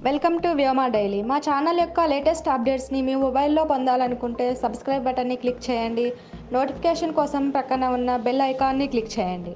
welcome to Vyoma daily మా channel యొక్క latest అప్డేట్స్ని మీ మొబైల్లో పొందాలనుకుంటే సబ్స్క్రైబ్ బటన్ని క్లిక్ చేయండి నోటిఫికేషన్ కోసం ప్రక్కన ఉన్న బెల్ ఐకాన్ని క్లిక్ చేయండి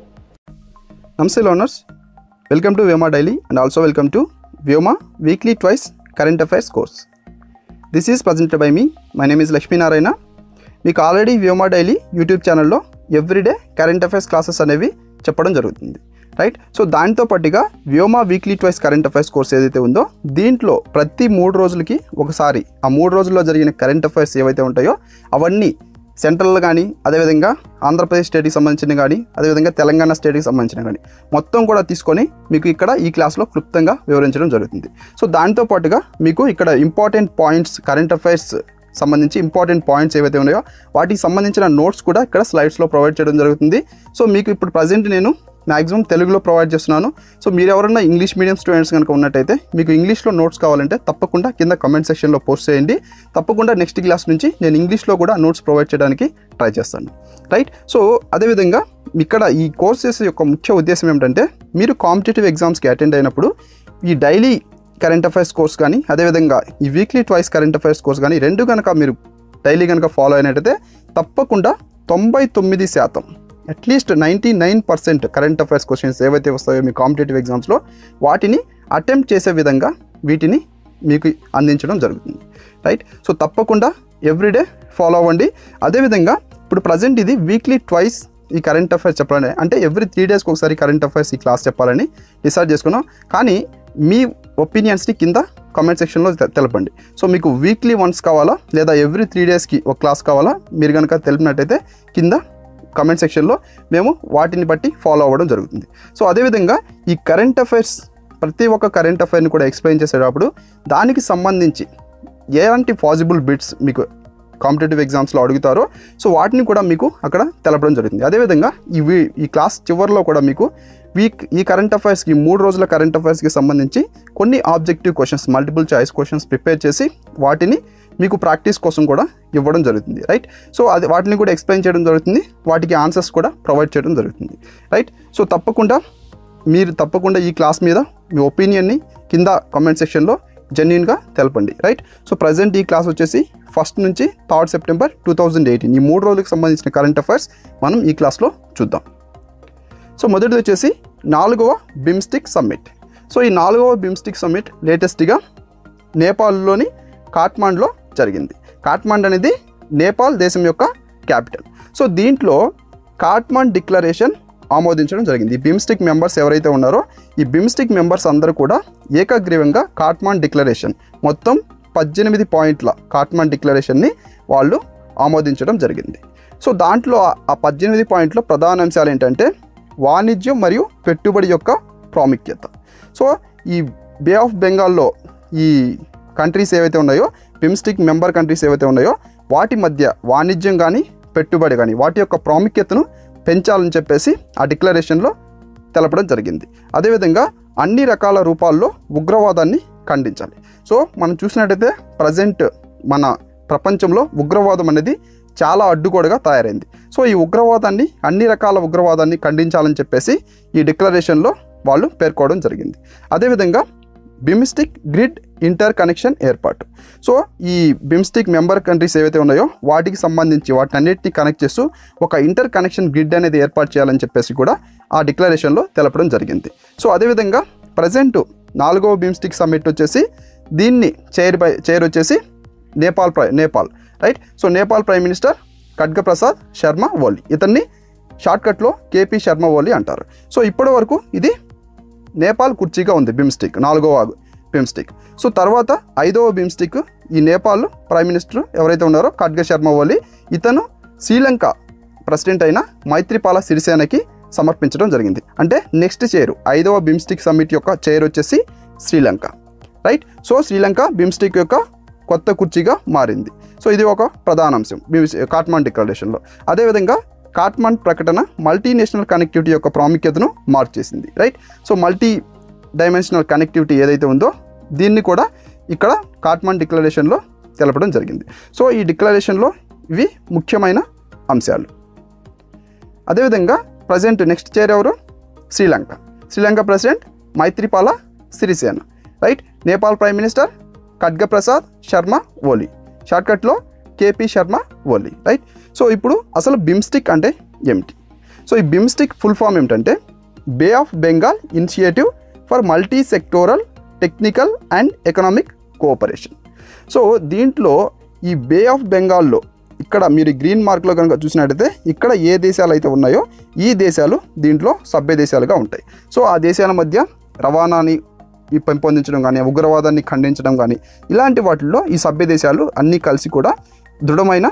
నమస్తే learners welcome to Vyoma daily and also welcome to Vyoma weekly twice current affairs course this is presented by me my name is Lakshminarayana మీకు ఆల్రెడీ వ్యోమా డైలీ యూట్యూబ్ ఛానల్లో ఎవ్రీడే కరెంట్ అఫైర్స్ క్లాసెస్ అనేవి చెప్పడం జరుగుతుంది రైట్ సో దాంతో పాటుగా Vyoma weekly twice current affairs course ఏదైతే ఉందో దీంట్లో ప్రతి మూడు రోజులకి ఒకసారి ఆ మూడు రోజుల్లో జరిగిన కరెంట్ అఫైర్స్ ఏవైతే ఉంటాయో అవన్నీ సెంట్రల్ కానీ అదేవిధంగా ఆంధ్రప్రదేశ్ స్టేట్కి సంబంధించిన కానీ అదేవిధంగా తెలంగాణ స్టేట్కి సంబంధించిన కానీ మొత్తం కూడా తీసుకొని మీకు ఇక్కడ ఈ క్లాస్లో క్లుప్తంగా వివరించడం జరుగుతుంది సో దాంతో పాటుగా మీకు ఇక్కడ ఇంపార్టెంట్ పాయింట్స్ కరెంట్ అఫైర్స్ సంబంధించి ఇంపార్టెంట్ పాయింట్స్ ఏవైతే ఉన్నాయో వాటికి సంబంధించిన నోట్స్ కూడా ఇక్కడ స్లైడ్స్లో ప్రొవైడ్ చేయడం జరుగుతుంది సో మీకు ఇప్పుడు ప్రజెంట్ నేను మ్యాక్సిమం తెలుగులో ప్రొవైడ్ చేస్తున్నాను సో మీరు ఎవరైనా ఇంగ్లీష్ మీడియం స్టూడెంట్స్ కనుక ఉన్నట్టయితే మీకు ఇంగ్లీష్లో నోట్స్ కావాలంటే తప్పకుండా కింద కమెంట్ సెక్షన్లో పోస్ట్ చేయండి తప్పకుండా నెక్స్ట్ క్లాస్ నుంచి నేను ఇంగ్లీష్లో కూడా నోట్స్ ప్రొవైడ్ చేయడానికి ట్రై చేస్తాను రైట్ సో అదేవిధంగా ఇక్కడ ఈ కోర్సెస్ యొక్క ముఖ్య ఉద్దేశం ఏమిటంటే మీరు కాంపిటేటివ్ ఎగ్జామ్స్కి అటెండ్ అయినప్పుడు ఈ డైలీ కరెంట్ అఫైర్స్ కోర్స్ కానీ అదేవిధంగా ఈ weekly twice current affairs course కానీ రెండు కనుక మీరు డైలీ కనుక ఫాలో అయినట్టయితే తప్పకుండా తొంభై తొమ్మిది శాతం at least ninety nine percent current affairs questions ఏవైతే వస్తాయో మీ కాంపిటేటివ్ ఎగ్జామ్స్లో వాటిని అటెంప్ట్ చేసే విధంగా వీటిని మీకు అందించడం జరుగుతుంది రైట్ సో తప్పకుండా ఎవ్రీడే ఫాలో అవ్వండి అదేవిధంగా ఇప్పుడు ప్రజెంట్ ఇది వీక్లీ ట్వైస్ ఈ కరెంట్ అఫైర్స్ చెప్పాలని అంటే ఎవ్రీ త్రీ డేస్కి ఒకసారి కరెంట్ అఫైర్స్ ఈ క్లాస్ చెప్పాలని డిసైడ్ చేసుకున్నాం కానీ మీ ఒపీనియన్స్ని కింద కామెంట్ సెక్షన్లో తె- తెలపండి సో మీకు వీక్లీ వన్స్ కావాలా లేదా ఎవ్రీ త్రీ డేస్కి ఒక క్లాస్ కావాలా మీరు కనుక తెలిపినట్టయితే కింద కామెంట్ సెక్షన్లో మేము వాటిని బట్టి ఫాలో అవ్వడం జరుగుతుంది సో అదేవిధంగా ఈ కరెంట్ అఫైర్స్ ప్రతి ఒక్క కరెంట్ అఫైర్ని కూడా ఎక్స్ప్లెయిన్ చేసేటప్పుడు దానికి సంబంధించి ఎలాంటి పాసిబుల్ బిట్స్ మీకు కాంపిటేటివ్ ఎగ్జామ్స్లో అడుగుతారో సో వాటిని కూడా మీకు అక్కడ తెలపడం జరుగుతుంది అదేవిధంగా ఈ వీ- ఈ క్లాస్ చివరిలో కూడా మీకు వీక్ ఈ కరెంట్ అఫైర్స్కి మూడు రోజుల కరెంట్ అఫైర్స్కి సంబంధించి కొన్ని objective questions multiple choice questions prepare చేసి వాటిని మీకు ప్రాక్టీస్ కోసం కూడా ఇవ్వడం జరుగుతుంది రైట్ సో అది వాటిని కూడా ఎక్స్ప్లెయిన్ చేయడం జరుగుతుంది వాటికి ఆన్సర్స్ కూడా ప్రొవైడ్ చేయడం జరుగుతుంది రైట్ సో తప్పకుండా మీరు తప్పకుండా ఈ క్లాస్ మీద మీ ఒపీనియన్ని కింద కామెంట్ సెక్షన్లో జెన్యున్గా తెలపండి రైట్ సో ప్రజెంట్ ఈ క్లాస్ వచ్చేసి ఫస్ట్ నుంచి third September two thousand eighteen ఈ మూడు రోజులకు సంబంధించిన కరెంట్ అఫైర్స్ మనం ఈ క్లాస్లో చూద్దాం సో మొదటిది వచ్చేసి నాలుగవ బిమ్స్టిక్ సమ్మిట్ సో ఈ నాలుగవ బిమ్స్టిక్ సమ్మిట్ లేటెస్ట్గా నేపాల్లోని కాట్మాండ్లో జరిగింది కాట్మాండ్ అనేది నేపాల్ దేశం యొక్క క్యాపిటల్ సో దీంట్లో కాట్మాండ్ డిక్లరేషన్ ఆమోదించడం జరిగింది ఈ బిమ్స్టిక్ మెంబర్స్ ఎవరైతే ఉన్నారో ఈ బిమ్స్టిక్ మెంబర్స్ అందరూ కూడా ఏకగ్రీవంగా కాట్మాండ్ డిక్లరేషన్ మొత్తం పద్దెనిమిది పాయింట్ల కాట్మాండ్ డిక్లరేషన్ని వాళ్ళు ఆమోదించడం జరిగింది సో దాంట్లో ఆ- ఆ పద్దెనిమిది పాయింట్ల ప్రధాన అంశాలు ఏంటంటే వాణిజ్యం మరియు పెట్టుబడి యొక్క ప్రాముఖ్యత సో ఈ బే ఆఫ్ బెంగాల్లో ఈ కంట్రీస్ ఏవైతే ఉన్నాయో బిమ్స్టిక్ మెంబర్ కంట్రీస్ ఏవైతే ఉన్నాయో వాటి మధ్య వాణిజ్యం కానీ పెట్టుబడి కానీ వాటి యొక్క ప్రాముఖ్యతను పెంచాలని చెప్పేసి ఆ డిక్లరేషన్లో తెలపడం జరిగింది అదేవిధంగా అన్ని రకాల రూపాల్లో ఉగ్రవాదాన్ని ఖండించాలి సో మనం చూసినట్టయితే ప్రజెంట్ మన ప్రపంచంలో ఉగ్రవాదం అనేది చాలా అడ్డుగోడగా తయారైంది సో ఈ ఉగ్రవాదాన్ని అన్ని రకాల ఉగ్రవాదాన్ని ఖండించాలని చెప్పేసి ఈ డిక్లరేషన్లో వాళ్ళు పేర్కోవడం జరిగింది అదేవిధంగా బిమ్స్టిక్ గ్రిడ్ ఇంటర్ కనెక్షన్ ఏర్పాటు సో ఈ బిమ్స్టిక్ మెంబర్ కంట్రీస్ ఏవైతే ఉన్నాయో వాటికి సంబంధించి వాటిని అన్నిటిని కనెక్ట్ చేస్తూ ఒక ఇంటర్ కనెక్షన్ గ్రిడ్ అనేది ఏర్పాటు చేయాలని చెప్పేసి కూడా ఆ డిక్లరేషన్లో తెలపడం జరిగింది సో అదేవిధంగా ప్రజెంట్ నాలుగవ బిమ్స్టిక్ సమ్మిట్ వచ్చేసి దీన్ని చైర్ బై చైర్ వచ్చేసి నేపాల్ ప్రై Nepal right so Nepal prime minister Khadga Prasad Sharma Oli ఇతన్ని షార్ట్కట్లో కేపీ శర్మ ఓలీ అంటారు సో ఇప్పటి వరకు ఇది నేపాల్ కుర్చీగా ఉంది బిమ్స్టిక్ నాలుగవ బిమ్స్టిక్ సో తర్వాత ఐదవ బిమ్స్టిక్ ఈ నేపాల్ ప్రైమ్ మినిస్టర్ ఎవరైతే ఉన్నారో ఖడ్గ శర్మ ఓలీ ఇతను శ్రీలంక ప్రెసిడెంట్ అయిన మైత్రిపాల సిరిసేనకి సమర్పించడం జరిగింది అంటే నెక్స్ట్ చైర్ ఐదవ బిమ్స్టిక్ సమ్మిట్ యొక్క చైర్ వచ్చేసి Sri Lanka right so Sri Lanka BIMSTEC యొక్క కొత్త కుర్చీగా మారింది సో ఇది ఒక ప్రధాన అంశం బిమ్స్ కాట్మాండ్ డిక్లరేషన్లో అదేవిధంగా కాట్మాండ్ ప్రకటన మల్టీనేషనల్ కనెక్టివిటీ యొక్క ప్రాముఖ్యతను మార్చేసింది right so multidimensional connectivity ఏదైతే ఉందో దీన్ని కూడా ఇక్కడ కాట్మాండ్ డిక్లరేషన్లో తెలపడం జరిగింది సో ఈ డిక్లరేషన్లో ఇవి ముఖ్యమైన అంశాలు అదేవిధంగా ప్రజెంట్ నెక్స్ట్ చైర్ ఎవరు Sri Lanka Sri Lanka president Maithripala Sirisena right Nepal prime minister Khadga Prasad Sharma Oli షార్ట్కట్లో KP Sharma Oli right so ఇప్పుడు అసలు బిమ్స్టిక్ అంటే ఏమిటి సో ఈ బిమ్స్టిక్ ఫుల్ ఫామ్ ఏమిటంటే Bay of Bengal initiative for multisectoral technical and economic cooperation so దీంట్లో ఈ బే ఆఫ్ బెంగాల్లో ఇక్కడ మీరు గ్రీన్ మార్క్లో కనుక చూసినట్టయితే ఇక్కడ ఏ దేశాలు అయితే ఉన్నాయో ఈ దేశాలు దీంట్లో సభ్య దేశాలుగా ఉంటాయి సో ఆ దేశాల మధ్య రవాణాని ఈ పెంపొందించడం కానీ ఉగ్రవాదాన్ని ఖండించడం కానీ ఇలాంటి వాటిల్లో ఈ సభ్య దేశాలు అన్నీ కలిసి కూడా దృఢమైన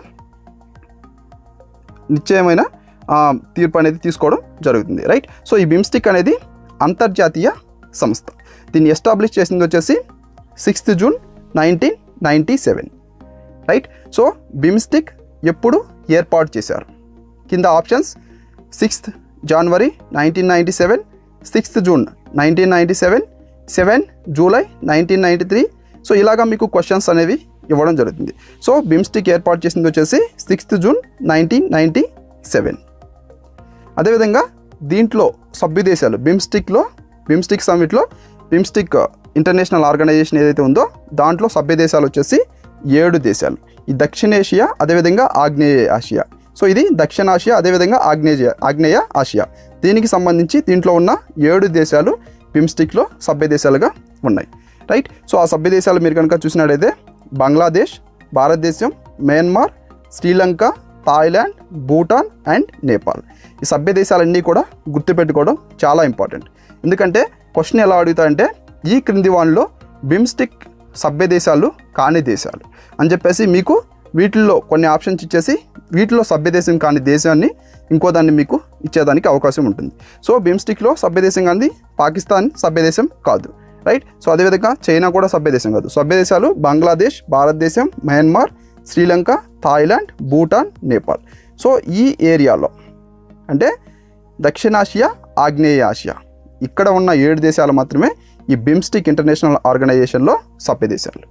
నిశ్చయమైన ఆ, తీర్పు అనేది తీసుకోవడం జరుగుతుంది రైట్ సో ఈ బిమ్స్టిక్ అనేది అంతర్జాతీయ సంస్థ దీన్ని ఎస్టాబ్లిష్ చేసింది వచ్చేసి sixth June nineteen ninety seven right so BIMSTEC ఎప్పుడు ఏర్పాటు చేశారు కింద options sixth January nineteen ninety seven sixth June nineteen ninety seven seven July nineteen ninety three so ఇలాగా మీకు క్వశ్చన్స్ అనేవి ఇవ్వడం జరుగుతుంది సో బిమ్స్టిక్ ఏర్పాటు చేసింది వచ్చేసి sixth June nineteen ninety seven అదేవిధంగా దీంట్లో సభ్య దేశాలు బిమ్స్టిక్లో బిమ్స్టిక్ సమ్మిట్లో బిమ్స్టిక్ ఇంటర్నేషనల్ ఆర్గనైజేషన్ ఏదైతే ఉందో దాంట్లో సభ్య దేశాలు వచ్చేసి ఏడు దేశాలు ఈ దక్షిణేషియా అదేవిధంగా ఆగ్నేయ ఆసియా సో ఇది దక్షిణాసియా అదేవిధంగా ఆగ్నేయ ఆగ్నేయ ఆసియా దీనికి సంబంధించి దీంట్లో ఉన్న ఏడు దేశాలు బిమ్స్టిక్లో సభ్య దేశాలుగా ఉన్నాయి రైట్ సో ఆ సభ్య దేశాలు మీరు కనుక చూసినట్టయితే బంగ్లాదేశ్ భారతదేశం Myanmar Sri Lanka Thailand Bhutan and Nepal ఈ సభ్య దేశాలన్నీ కూడా గుర్తుపెట్టుకోవడం చాలా ఇంపార్టెంట్ ఎందుకంటే క్వశ్చన్ ఎలా అడుగుతాయంటే ఈ క్రింది వానిలో బిమ్స్టిక్ సభ్య దేశాలు కాని దేశాలు అని చెప్పేసి మీకు వీటిల్లో కొన్ని ఆప్షన్స్ ఇచ్చేసి వీటిలో సభ్య దేశం కాని దేశాన్ని ఇంకో దాన్ని మీకు ఇచ్చేదానికి అవకాశం ఉంటుంది సో బిమ్స్టిక్లో సభ్య దేశం కానిది పాకిస్తాన్ సభ్య దేశం కాదు రైట్ సో అదేవిధంగా చైనా కూడా సభ్య దేశం కాదు సభ్య దేశాలు బంగ్లాదేశ్ భారతదేశం Myanmar Sri Lanka Thailand Bhutan Nepal so ఈ ఏరియాలో అంటే దక్షిణాసియా ఆగ్నేయ ఆసియా ఇక్కడ ఉన్న ఏడు దేశాలు మాత్రమే ఈ బిమ్స్టిక్ ఇంటర్నేషనల్ ఆర్గనైజేషన్లో సభ్య దేశాలు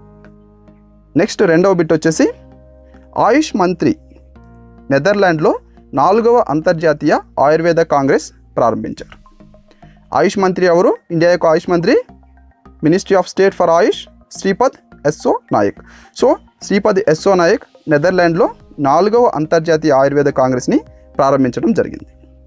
నెక్స్ట్ రెండవ బిట్ వచ్చేసి ఆయుష్ మంత్రి నెదర్లాండ్లో నాలుగవ అంతర్జాతీయ ఆయుర్వేద కాంగ్రెస్ ప్రారంభించారు ఆయుష్ మంత్రి ఎవరు ఇండియా యొక్క ఆయుష్ మంత్రి ministry of state for Ayush Shripad Yesso Naik so Shripad Yesso Naik నెదర్లాండ్లో నాలుగవ అంతర్జాతీయ ఆయుర్వేద కాంగ్రెస్ని ప్రారంభించడం జరిగింది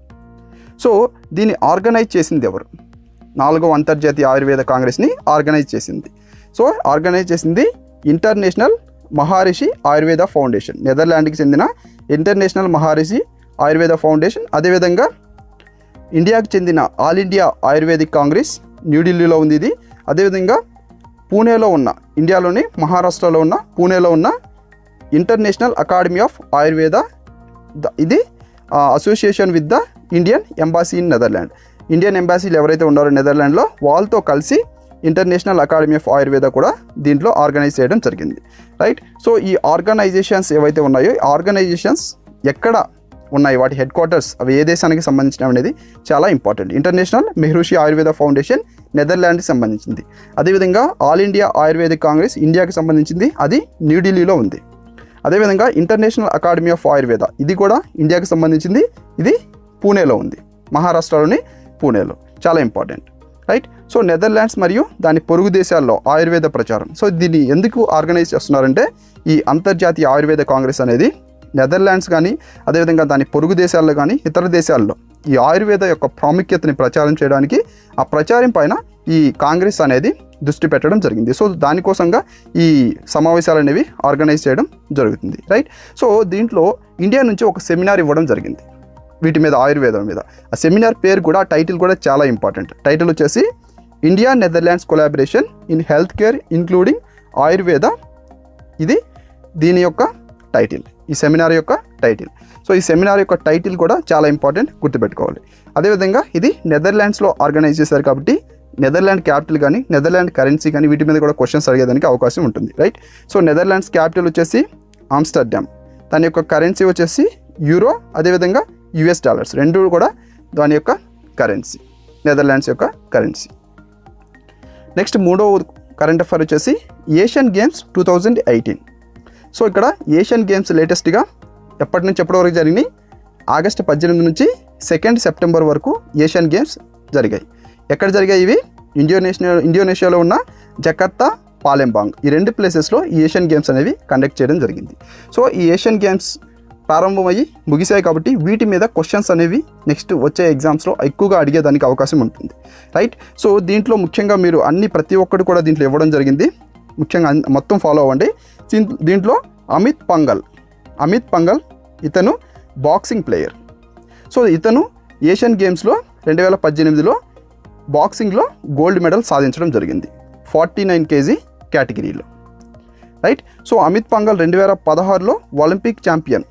సో దీన్ని ఆర్గనైజ్ చేసింది ఎవరు నాలుగవ అంతర్జాతీయ ఆయుర్వేద కాంగ్రెస్ని ఆర్గనైజ్ చేసింది సో ఆర్గనైజ్ చేసింది ఇంటర్నేషనల్ మహారిషి ఆయుర్వేద ఫౌండేషన్ నెదర్లాండ్కి చెందిన ఇంటర్నేషనల్ మహారిషి ఆయుర్వేద ఫౌండేషన్ అదేవిధంగా ఇండియాకు చెందిన ఆల్ ఇండియా ఆయుర్వేదిక్ కాంగ్రెస్ న్యూఢిల్లీలో ఉంది ఇది అదేవిధంగా పూణేలో ఉన్న ఇండియాలోని మహారాష్ట్రలో ఉన్న పూణేలో ఉన్న international academy of Ayurveda the- ఇది association with the Indian embassy in Netherland Indian ఎంబాసీలు ఎవరైతే ఉన్నారో నెదర్లాండ్లో వాళ్ళతో కలిసి ఇంటర్నేషనల్ అకాడమీ ఆఫ్ ఆయుర్వేద కూడా దీంట్లో ఆర్గనైజ్ చేయడం జరిగింది రైట్ సో ఈ ఆర్గనైజేషన్స్ ఏవైతే ఉన్నాయో ఈ ఆర్గనైజేషన్స్ ఎక్కడ ఉన్నాయి వాటి హెడ్ క్వార్టర్స్ అవి ఏ దేశానికి సంబంధించినవి అనేది చాలా important international Maharishi Ayurveda foundation నెదర్లాండ్కి సంబంధించింది అదేవిధంగా ఆల్ ఇండియా ఆయుర్వేదిక్ కాంగ్రెస్ ఇండియాకి సంబంధించింది అది న్యూఢిల్లీలో ఉంది అదేవిధంగా ఇంటర్నేషనల్ అకాడమీ ఆఫ్ ఆయుర్వేద ఇది కూడా ఇండియాకి సంబంధించింది ఇది పూణేలో ఉంది మహారాష్ట్రలోని పూణేలో చాలా ఇంపార్టెంట్ రైట్ సో నెదర్లాండ్స్ మరియు దాని పొరుగు దేశాల్లో ఆయుర్వేద ప్రచారం సో దీన్ని ఎందుకు ఆర్గనైజ్ చేస్తున్నారంటే ఈ అంతర్జాతీయ ఆయుర్వేద కాంగ్రెస్ అనేది నెదర్లాండ్స్ కానీ అదేవిధంగా దాని పొరుగు దేశాల్లో కానీ ఇతర దేశాల్లో ఈ ఆయుర్వేద యొక్క ప్రాముఖ్యతని ప్రచారం చేయడానికి ఆ ప్రచారం పైన ఈ కాంగ్రెస్ అనేది దృష్టి పెట్టడం జరిగింది సో దానికోసంగా ఈ సమావేశాలు అనేవి ఆర్గనైజ్ చేయడం జరుగుతుంది రైట్ సో దీంట్లో ఇండియా నుంచి ఒక సెమినార్ ఇవ్వడం జరిగింది వీటి మీద ఆయుర్వేదం మీద ఆ సెమినార్ పేరు కూడా టైటిల్ కూడా చాలా ఇంపార్టెంట్ టైటిల్ వచ్చేసి India Netherlands collaboration in health care including Ayurveda ఇది దీని యొక్క టైటిల్ ఈ సెమినార్ యొక్క టైటిల్ సో ఈ సెమినార్ యొక్క టైటిల్ కూడా చాలా ఇంపార్టెంట్ గుర్తుపెట్టుకోవాలి అదేవిధంగా ఇది నెదర్లాండ్స్లో ఆర్గనైజ్ చేశారు కాబట్టి నెదర్లాండ్ క్యాపిటల్ కానీ నెదర్లాండ్ కరెన్సీ కానీ వీటి మీద కూడా క్వశ్చన్స్ అడిగేదానికి అవకాశం ఉంటుంది రైట్ సో నెదర్లాండ్స్ క్యాపిటల్ వచ్చేసి ఆమ్స్టర్డామ్ దాని యొక్క కరెన్సీ వచ్చేసి యూరో అదేవిధంగా యుఎస్ డాలర్స్ రెండు కూడా దాని యొక్క కరెన్సీ నెదర్లాండ్స్ యొక్క కరెన్సీ నెక్స్ట్ మూడో కరెంట్ అఫైర్ వచ్చేసి Asian games two thousand eighteen so ఇక్కడ ఏషియన్ గేమ్స్ లేటెస్ట్గా ఎప్పటి నుంచి ఎప్పటి వరకు జరిగినాయి ఆగస్టు పద్దెనిమిది నుంచి సెకండ్ సెప్టెంబర్ వరకు ఏషియన్ గేమ్స్ జరిగాయి ఎక్కడ జరిగాయి ఇవి ఇండోనేషియా ఇండోనేషియాలో ఉన్న జకర్తా పాలెంబాంగ్ ఈ రెండు ప్లేసెస్లో ఈ ఏషియన్ గేమ్స్ అనేవి కండక్ట్ చేయడం జరిగింది సో ఈ ఏషియన్ గేమ్స్ ప్రారంభమయ్యి ముగిశాయి కాబట్టి వీటి మీద క్వశ్చన్స్ అనేవి నెక్స్ట్ వచ్చే ఎగ్జామ్స్లో ఎక్కువగా అడిగేదానికి అవకాశం ఉంటుంది రైట్ సో దీంట్లో ముఖ్యంగా మీరు అన్ని ప్రతి ఒక్కటి కూడా దీంట్లో ఇవ్వడం జరిగింది ముఖ్యంగా అన్- మొత్తం ఫాలో అవ్వండి దీం- దీంట్లో అమిత్ పంగల్ అమిత్ పంగల్ ఇతను బాక్సింగ్ ప్లేయర్ సో ఇతను ఏషియన్ గేమ్స్లో రెండు వేల పద్దెనిమిదిలో బాక్సింగ్లో గోల్డ్ మెడల్ సాధించడం జరిగింది ఫార్టీ నైన్ కేజీ కేటగిరీలో రైట్ సో అమిత్ పంగల్ రెండు వేల పదహారులో Olympic champion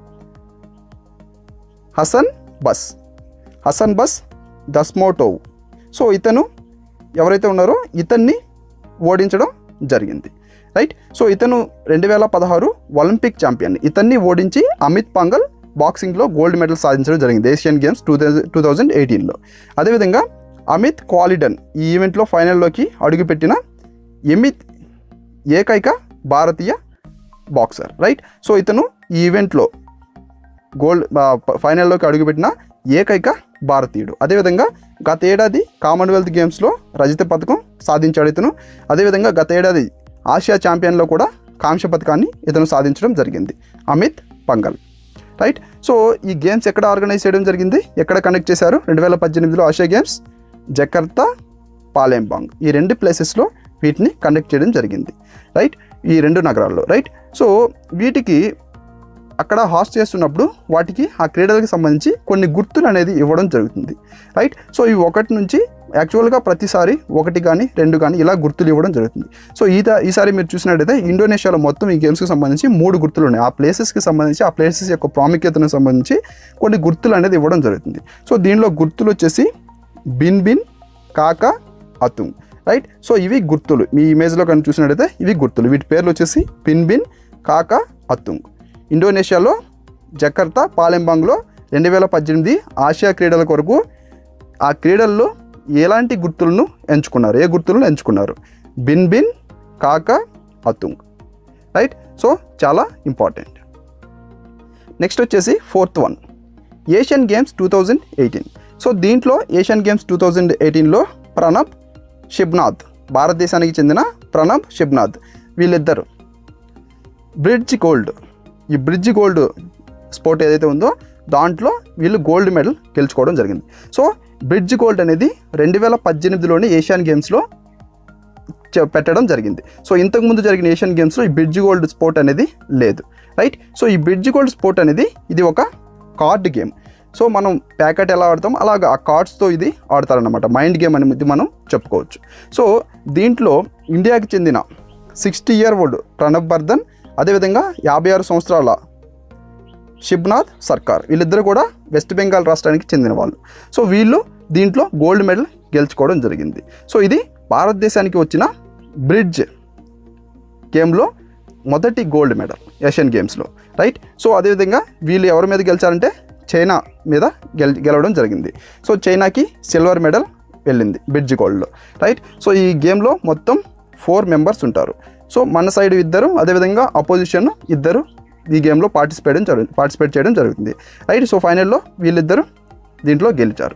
Hasanboy Hasanboy Dusmatov so ఇతను ఎవరైతే ఉన్నారో ఇతన్ని ఓడించడం జరిగింది రైట్ సో ఇతను రెండు వేల పదహారు ఒలింపిక్ ఛాంపియన్ ఇతన్ని ఓడించి అమిత్ పంగల్ బాక్సింగ్లో గోల్డ్ మెడల్ సాధించడం జరిగింది Asian games two thousand two thousand ఎయిటీన్లో అదేవిధంగా అమిత్ క్వాలిడన్ ఈ ఈవెంట్లో ఫైనల్లోకి అడుగుపెట్టిన ఎమిత్ ఏకైక భారతీయ బాక్సర్ రైట్ సో ఇతను ఈ ఈవెంట్లో గోల్డ్ ఆ, ప- ఫైనల్లోకి అడుగుపెట్టిన ఏకైక భారతీయుడు అదేవిధంగా గత ఏడాది కామన్వెల్త్ గేమ్స్లో రజత పథకం సాధించాడు ఇతను అదేవిధంగా గత ఏడాది ఆసియా ఛాంపియన్లో కూడా కాంస్య పథకాన్ని ఇతను సాధించడం జరిగింది అమిత్ పంగల్ రైట్ సో ఈ గేమ్స్ ఎక్కడ ఆర్గనైజ్ చేయడం జరిగింది ఎక్కడ కండక్ట్ చేశారు రెండు వేల పద్దెనిమిదిలో ఆసియా గేమ్స్ జకర్తా పాలెంబాంగ్ ఈ రెండు ప్లేసెస్లో వీటిని కండక్ట్ చేయడం జరిగింది రైట్ ఈ రెండు నగరాల్లో రైట్ సో వీటికి అక్కడ హాస్ట్ చేస్తున్నప్పుడు వాటికి ఆ క్రీడలకు సంబంధించి కొన్ని గుర్తులు అనేది ఇవ్వడం జరుగుతుంది రైట్ సో ఈ ఒకటి నుంచి యాక్చువల్గా ప్రతిసారి ఒకటి కానీ రెండు కానీ ఇలా గుర్తులు ఇవ్వడం జరుగుతుంది సో ఈత ఈసారి మీరు చూసినట్టయితే ఇండోనేషియాలో మొత్తం ఈ గేమ్స్కి సంబంధించి మూడు గుర్తులు ఉన్నాయి ఆ ప్లేసెస్కి సంబంధించి ఆ ప్లేసెస్ యొక్క ప్రాముఖ్యతను సంబంధించి కొన్ని గుర్తులు అనేది ఇవ్వడం జరుగుతుంది సో దీనిలో గుర్తులు వచ్చేసి బిన్ బిన్ కాక అతుంగ్ రైట్ సో ఇవి గుర్తులు మీ ఇమేజ్లో కానీ చూసినట్టయితే ఇవి గుర్తులు వీటి పేర్లు వచ్చేసి బిన్ బిన్ కాక అతుంగ్ ఇండోనేషియాలో జకర్తా పాలెంబాంగ్లో రెండు వేల పద్దెనిమిది ఆసియా క్రీడల కొరకు ఆ క్రీడల్లో ఎలాంటి గుర్తులను ఎంచుకున్నారు ఏ గుర్తులను ఎంచుకున్నారు బిన్ బిన్ కాక అతుంగ్ రైట్ సో చాలా ఇంపార్టెంట్ నెక్స్ట్ వచ్చేసి fourth one Asian games two thousand eighteen so దీంట్లో ఏషియన్ గేమ్స్ టూ థౌజండ్ ఎయిటీన్లో ప్రణబ్ షిబ్నాథ్ భారతదేశానికి చెందిన ప్రణబ్ షిబ్నాథ్ వీళ్ళిద్దరు బ్రిడ్జ్ గోల్డ్ ఈ బ్రిడ్జ్ గోల్డ్ స్పోర్ట్ ఏదైతే ఉందో దాంట్లో వీళ్ళు గోల్డ్ మెడల్ గెలుచుకోవడం జరిగింది సో బ్రిడ్జ్ గోల్డ్ అనేది రెండు వేల పద్దెనిమిదిలోని ఏషియన్ గేమ్స్లో చ- పెట్టడం జరిగింది సో ఇంతకుముందు జరిగిన ఏషియన్ గేమ్స్లో ఈ బ్రిడ్జ్ గోల్డ్ స్పోర్ట్ అనేది లేదు రైట్ సో ఈ బ్రిడ్జ్ గోల్డ్ స్పోర్ట్ అనేది ఇది ఒక కార్డ్ గేమ్ సో మనం ప్యాకెట్ ఎలా ఆడతాం అలాగా ఆ కార్డ్స్తో ఇది ఆడతారనమాట మైండ్ గేమ్ అనేది మనం చెప్పుకోవచ్చు సో దీంట్లో ఇండియాకి చెందిన sixty year old Pranab Bardhan అదేవిధంగా యాభై ఆరు సంవత్సరాల షిబ్నాథ్ సర్కార్ వీళ్ళిద్దరు కూడా వెస్ట్ బెంగాల్ రాష్ట్రానికి చెందిన వాళ్ళు సో వీళ్ళు దీంట్లో గోల్డ్ మెడల్ గెలుచుకోవడం జరిగింది సో ఇది భారతదేశానికి వచ్చిన బ్రిడ్జ్ గేమ్లో మొదటి గోల్డ్ మెడల్ ఏషియన్ గేమ్స్లో రైట్ సో అదేవిధంగా వీళ్ళు ఎవరి మీద గెలిచారంటే చైనా మీద గెల్ గెలవడం జరిగింది సో చైనాకి సిల్వర్ మెడల్ వెళ్ళింది బ్రిడ్జ్ గోల్డ్లో రైట్ సో ఈ గేమ్లో మొత్తం ఫోర్ మెంబర్స్ ఉంటారు సో మన సైడ్ ఇద్దరు అదేవిధంగా అపోజిషన్ ఇద్దరు ఈ గేమ్లో పార్టిసిపేట్ జరుగు పార్టిసిపేట్ చేయడం జరుగుతుంది రైట్ సో ఫైనల్లో వీళ్ళిద్దరు దీంట్లో గెలిచారు